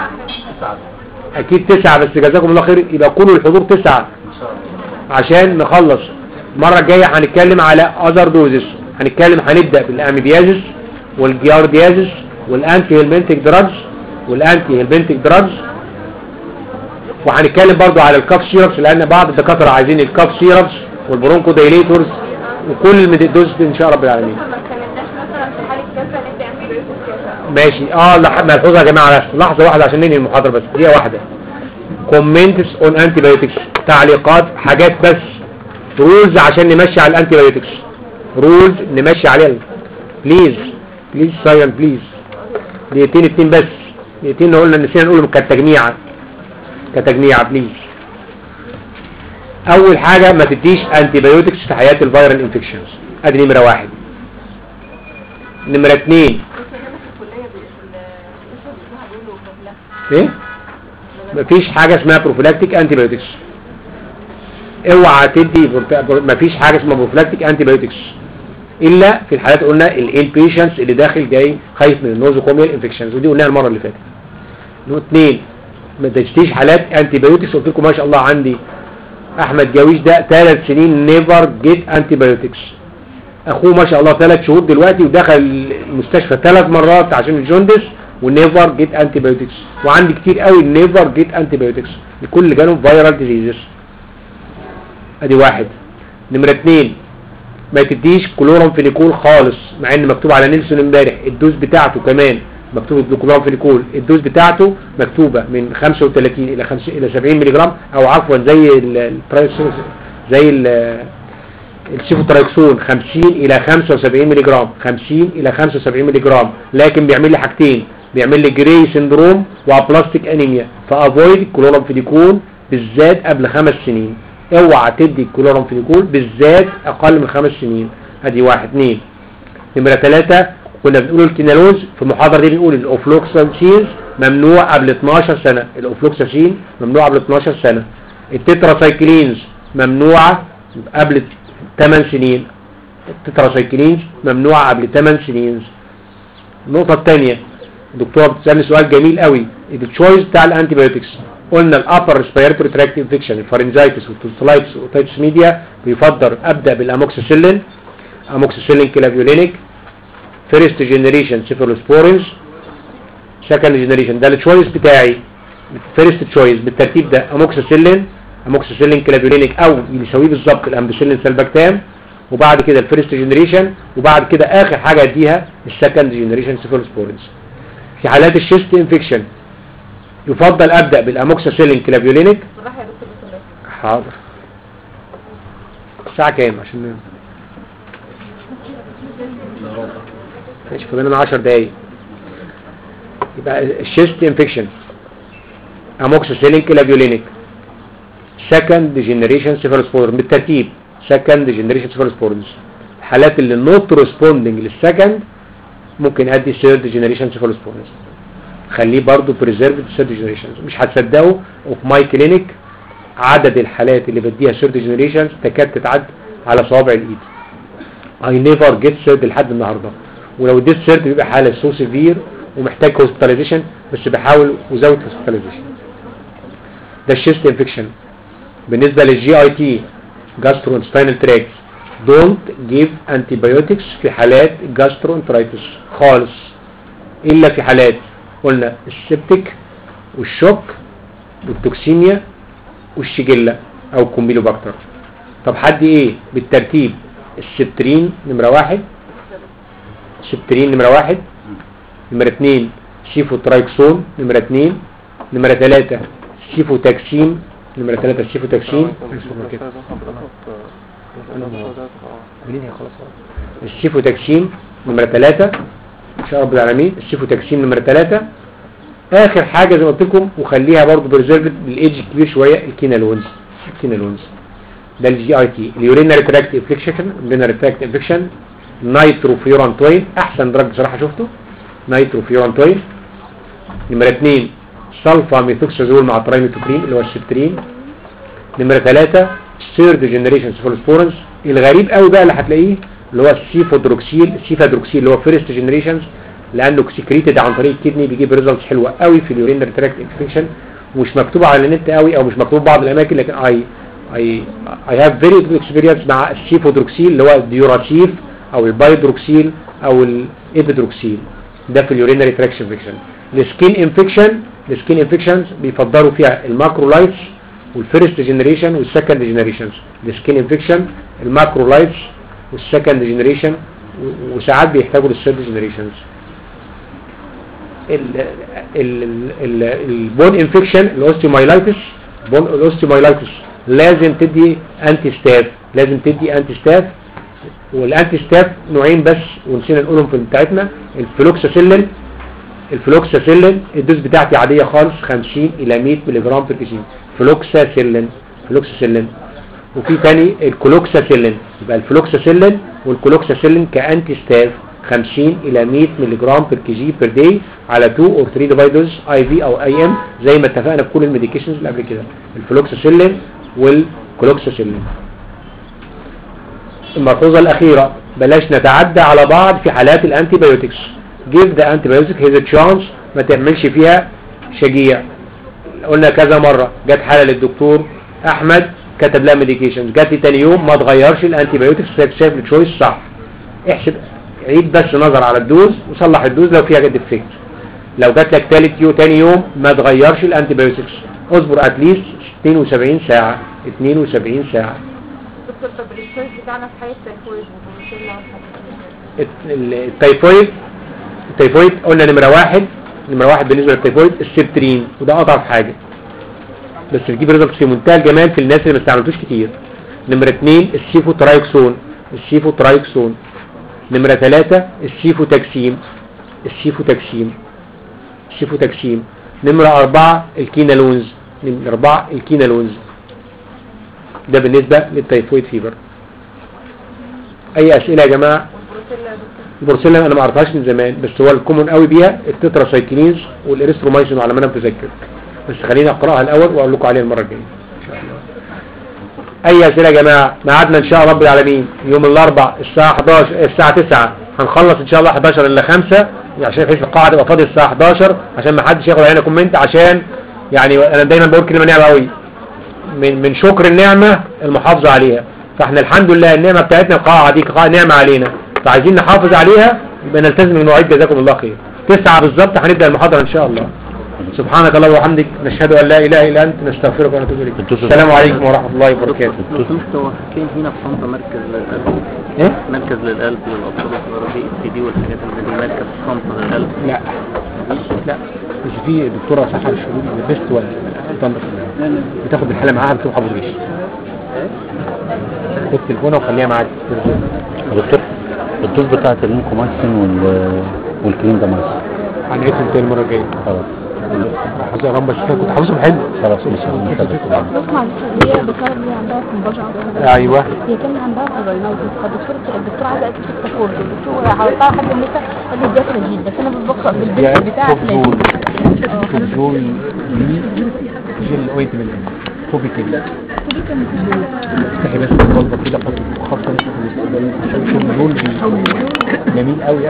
اكيد تسعة بس جزاكم الله خير يبقى كونوا الحضور تسعة عشان نخلص المرة الجاية هنتكلم على اذر دوزز هنتكلم هنبدأ بالاميبيازيس والجيارديازيس والانتي هيلمنتك دراجز والانتي هيلمنتك دراجز وهنتكلم برضو على الكاف سيربس لان بعض الدكاترة عايزين الكاف سيربس والبرونكو دايليتورز وكل الدوز ان شاء رب العالمين ما اتكلمناش مثلا في حالة كذا ندي انتي بايوتكس كذا ماشي اه لح- ملحوظه يا جماعه بس لحظه واحده عشان ننهي المحاضره بس دقيقه واحده كومنتس اون انتي بايوتكس تعليقات حاجات بس رولز عشان نمشي على الانتي بايوتكس رولز نمشي عليها بليز بليز سايلنت بليز دقيقتين اتنين بس دقيقتين قلنا نسينا نقول كتجميعة كتجميعة بليز اول حاجة ما تديش انتي بايوتكس في حياة الفيرال انفكشنز ادي نمرة واحد نمرة اتنين ايه مفيش حاجة اسمها بروفيلاكتيك انتي بايوتكس اوعى تدي بروف- مفيش حاجة اسمها بروفيلاكتيك انتي بايوتكس الا في الحالات قلنا الانبيشنس اللي داخل جاي خايف من النوزوكوميال انفكشنز ودي قلناها المره اللي فاتت نقطه اثنين ما تشتيش حالات انتي بايوتكس قلت لكم ما شاء الله عندي احمد جاويش ده ثلاث سنين نيفر جيت انتي بايوتكس اخوه ما شاء الله ثلاث شهور دلوقتي ودخل المستشفى ثلاث مرات عشان الجوندس ونيفر جيت انتي بايوتكس وعندي كتير قوي نيفر جيت انتي بايوتكس لكل اللي جالهم فيرال ديزيزز ادي واحد نمره اثنين ما تديش كلورامفينيكول خالص مع ان مكتوب على نيلسون امبارح الدوز بتاعته كمان مكتوب كلورامفينيكول الدوز بتاعته مكتوبة من 35 الى 5 الى 70 ملي جرام او عفوا زي ال- البرايس- زي ال- السيفوترايكسون 50 الى 75 ملي جرام 50 الى 75 ملي جرام لكن بيعمل لي حاجتين بيعمل لي جراي سندروم وابلاستيك انيميا فافويد كلورامفينيكول بالذات قبل خمس سنين اوعى تدي الكلورامفينيكول بالذات اقل من خمس سنين ادي واحد اثنين نمرة ثلاثة كنا بنقول الكينالوز في المحاضرة دي بنقول الاوفلوكساسين ممنوع قبل 12 سنة الاوفلوكساسين ممنوع قبل 12 سنة التتراسايكلينز ممنوعة قبل 8 سنين التتراسايكلينز ممنوعة قبل 8 سنين النقطة الثانية الدكتورة بتسألني سؤال جميل قوي التشويس بتاع الانتي بايوتكس قلنا الابر ريسبيرتوري تراكت انفكشن الفارنجايتس والتوسلايتس والاوتيتس ميديا بيفضل ابدا بالاموكسيسيلين اموكسيسيلين كلافيولينيك فيرست جنريشن سيفالوسبورينز سكند جنريشن ده التشويس بتاعي فيرست تشويس بالترتيب ده اموكسيسيلين اموكسيسيلين كلافيولينيك او يساويه بالظبط الامبسيلين سلبكتام وبعد كده الفيرست جنريشن وبعد كده اخر حاجه اديها السكند جنريشن سيفالوسبورينز في حالات الشيست انفكشن يفضل ابدا بالاموكسيسيلين كلافيولينيك بالراحه يا دكتور بسم الله حاضر الساعة كام عشان ننام؟ ماشي فاضل لنا 10 دقايق يبقى الشيست انفكشن اموكسيسيلين كلافيولينيك سكند جنريشن سيفالوسبورين بالترتيب سكند جنريشن سيفالوسبورينز الحالات اللي نوت ريسبوندنج للسكند ممكن ادي ثيرد جنريشن سيفالوسبورينز خليه برضه بريزيرفد ثيرد جنريشن مش هتصدقوا اوف ماي كلينيك عدد الحالات اللي بديها ثيرد جنريشن تكاد تتعد على صوابع الايد اي نيفر جيت ثيرد لحد النهارده ولو اديت ثيرد بيبقى حاله سو سيفير ومحتاج هوسبيتاليزيشن بس بحاول وزود هوسبيتاليزيشن ده الشيست انفكشن بالنسبه للجي اي تي جاسترو انتستينال تراكت دونت جيف انتيبيوتكس في حالات جاسترو انترايتس خالص الا في حالات قلنا السبتك والشوك والتوكسيميا والشجلة او الكومبيلوباكتر طب حد ايه بالترتيب السبترين نمرة واحد سبترين نمرة واحد نمرة اتنين سيفوترايكسون نمرة اتنين نمرة تلاتة سيفوتاكسين نمرة تلاتة سيفوتاكسين منين هي خلاص السيفوتاكسين نمرة تلاتة ان شاء رب العالمين السيفوتاكسين نمرة تلاتة اخر حاجة زي ما قلت لكم وخليها برضو بريزيرفد بالايدج كبير شوية الكينالونز الكينالونز ده الجي اي تي اليورينري تراكت انفكشن اليورينري تراكت انفكشن نايتروفيورانتوين احسن دراج بصراحة شفته نايتروفيورانتوين نمرة اتنين سلفا ميثوكسازول مع ترايميتوكرين اللي هو السبترين نمرة ثلاثة سيرد جنريشن سيفالوسبورنز الغريب قوي بقى اللي هتلاقيه اللي هو السيفودروكسيل السيفادروكسيل اللي هو فيرست جنريشنز لانه سكريتد عن طريق الكدني بيجيب ريزلتس حلوه قوي في اليورينري تراكت انفكشن ومش مكتوب على النت قوي او مش مكتوب بعض الاماكن لكن اي اي اي هاف فيري جود اكسبيرينس مع السيفودروكسيل اللي هو الديوراسيف او البايدروكسيل او الابيدروكسيل ده في اليورينري تراكت انفكشن السكين انفكشن السكين انفكشنز بيفضلوا فيها الماكرولايتس والفيرست جنريشن والسكند جنريشنز السكين انفكشن الماكرولايتس والسكند جنريشن وساعات بيحتاجوا للثيرد جنريشنز البون انفكشن الاوستيومايلايتس بون الاوستيومايلايتس لازم تدي انتي ستاف لازم تدي انتي ستاف والانتي ستاف نوعين بس ونسينا نقولهم في بتاعتنا الفلوكساسيلين الفلوكساسيلين الدوز بتاعتي عادية خالص 50 الى 100 ملي جرام في الكيسين فلوكساسيلين فلوكساسيلين وفي تاني الكلوكساسيلين يبقى الفلوكساسيلين والكلوكساسيلين كانتي ستاف 50 الى 100 ملي جرام بير كي جي بير داي على 2 اور 3 ديفايدرز اي في او اي ام زي ما اتفقنا في كل الميديكيشنز اللي قبل كده الفلوكساسيلين والكلوكساسيلين الملحوظة الأخيرة بلاش نتعدى على بعض في حالات الانتي بايوتكس give the antibiotic his a chance ما تعملش فيها شجيع قلنا كذا مرة جت حالة للدكتور أحمد كتب لها ميديكيشنز جت لي تاني يوم ما تغيرش الانتي بايوتكس شايف التشويس صح احسب عيد بس نظر على الدوز وصلح الدوز لو فيها ديفكت لو جات لك تالت يوم تاني يوم ما تغيرش الانتي بايوتكس اصبر اتليست 72 ساعة 72 ساعة دكتور طب الشويس بتاعنا في حياة التيفويد والبروسيلا والحاجات دي. ال- التيفويد التيفويد قلنا نمرة واحد نمرة واحد بالنسبة للتيفويد السبترين وده أضعف حاجة بس بتجيب ريزلت في منتهى الجمال في الناس اللي ما استعملتوش كتير نمرة اتنين السيفو ترايكسون السيفو ترايكسون نمرة ثلاثة السيفو تكسيم السيفو تكسيم السيفو تكسيم نمرة أربعة الكينالونز نمرة أربعة الكينالونز ده بالنسبة للتيفويد فيبر أي أسئلة يا جماعة والبروسيلا يا دكتور البورسلين انا ما اعرفهاش من زمان بس هو الكومون قوي بيها التتراسايكلينز والاريثرومايسين على ما انا متذكر بس خليني اقراها الاول واقول لكم عليها المره الجايه اي اسئله يا جماعه ميعادنا ان شاء الله رب العالمين يوم الاربع الساعه 11 الساعه 9 هنخلص ان شاء الله 11 الا 5 عشان بحيث القاعه تبقى فاضيه الساعه 11 عشان ما حدش ياخد علينا كومنت عشان يعني انا دايما بقول كلمه نعمه قوي من من شكر النعمة المحافظة عليها فاحنا الحمد لله النعمة بتاعتنا القاعة دي قاعة نعمة علينا فعايزين نحافظ عليها يبقى نلتزم المواعيد جزاكم الله خير تسعة بالظبط هنبدأ المحاضرة ان شاء الله سبحانك اللهم وبحمدك نشهد ان لا اله الا انت نستغفرك ونتوب اليك السلام عليكم ورحمة الله وبركاته لو سمحت هو فين هنا في طنطا مركز للقلب ايه مركز للقلب للاطفال الصغيره دي اس دي والحاجات اللي دي مركز في طنطا للقلب لا لا مش في دكتورة سحر الشهود بيست ولا تنظف بتاخد الحالة معاها بتروح ابو ريش خد تليفونها وخليها معاك دكتور الدوز بتاعت الميكومايسين وال والكريم ده مايسين هنعيدهم تاني المرة الجاية خلاص حافظ يا رب بس كنت حافظهم حلو خلاص مش مش بسمع هي الدكتورة اللي عندها كونفرجن ايوه هي كان عندها فايبرينايتس فالدكتور الدكتور عايزه اديك التفور الدكتور حاطها حد النساء قال لي اديها فلاجيل بس انا بفكر بالبيت بتاع فوبزول فلاجيل فوبزول دي جيل اوينتمنت فوبي كده افتحي بس البلطة كده حط خط فوبزول دي جميل قوي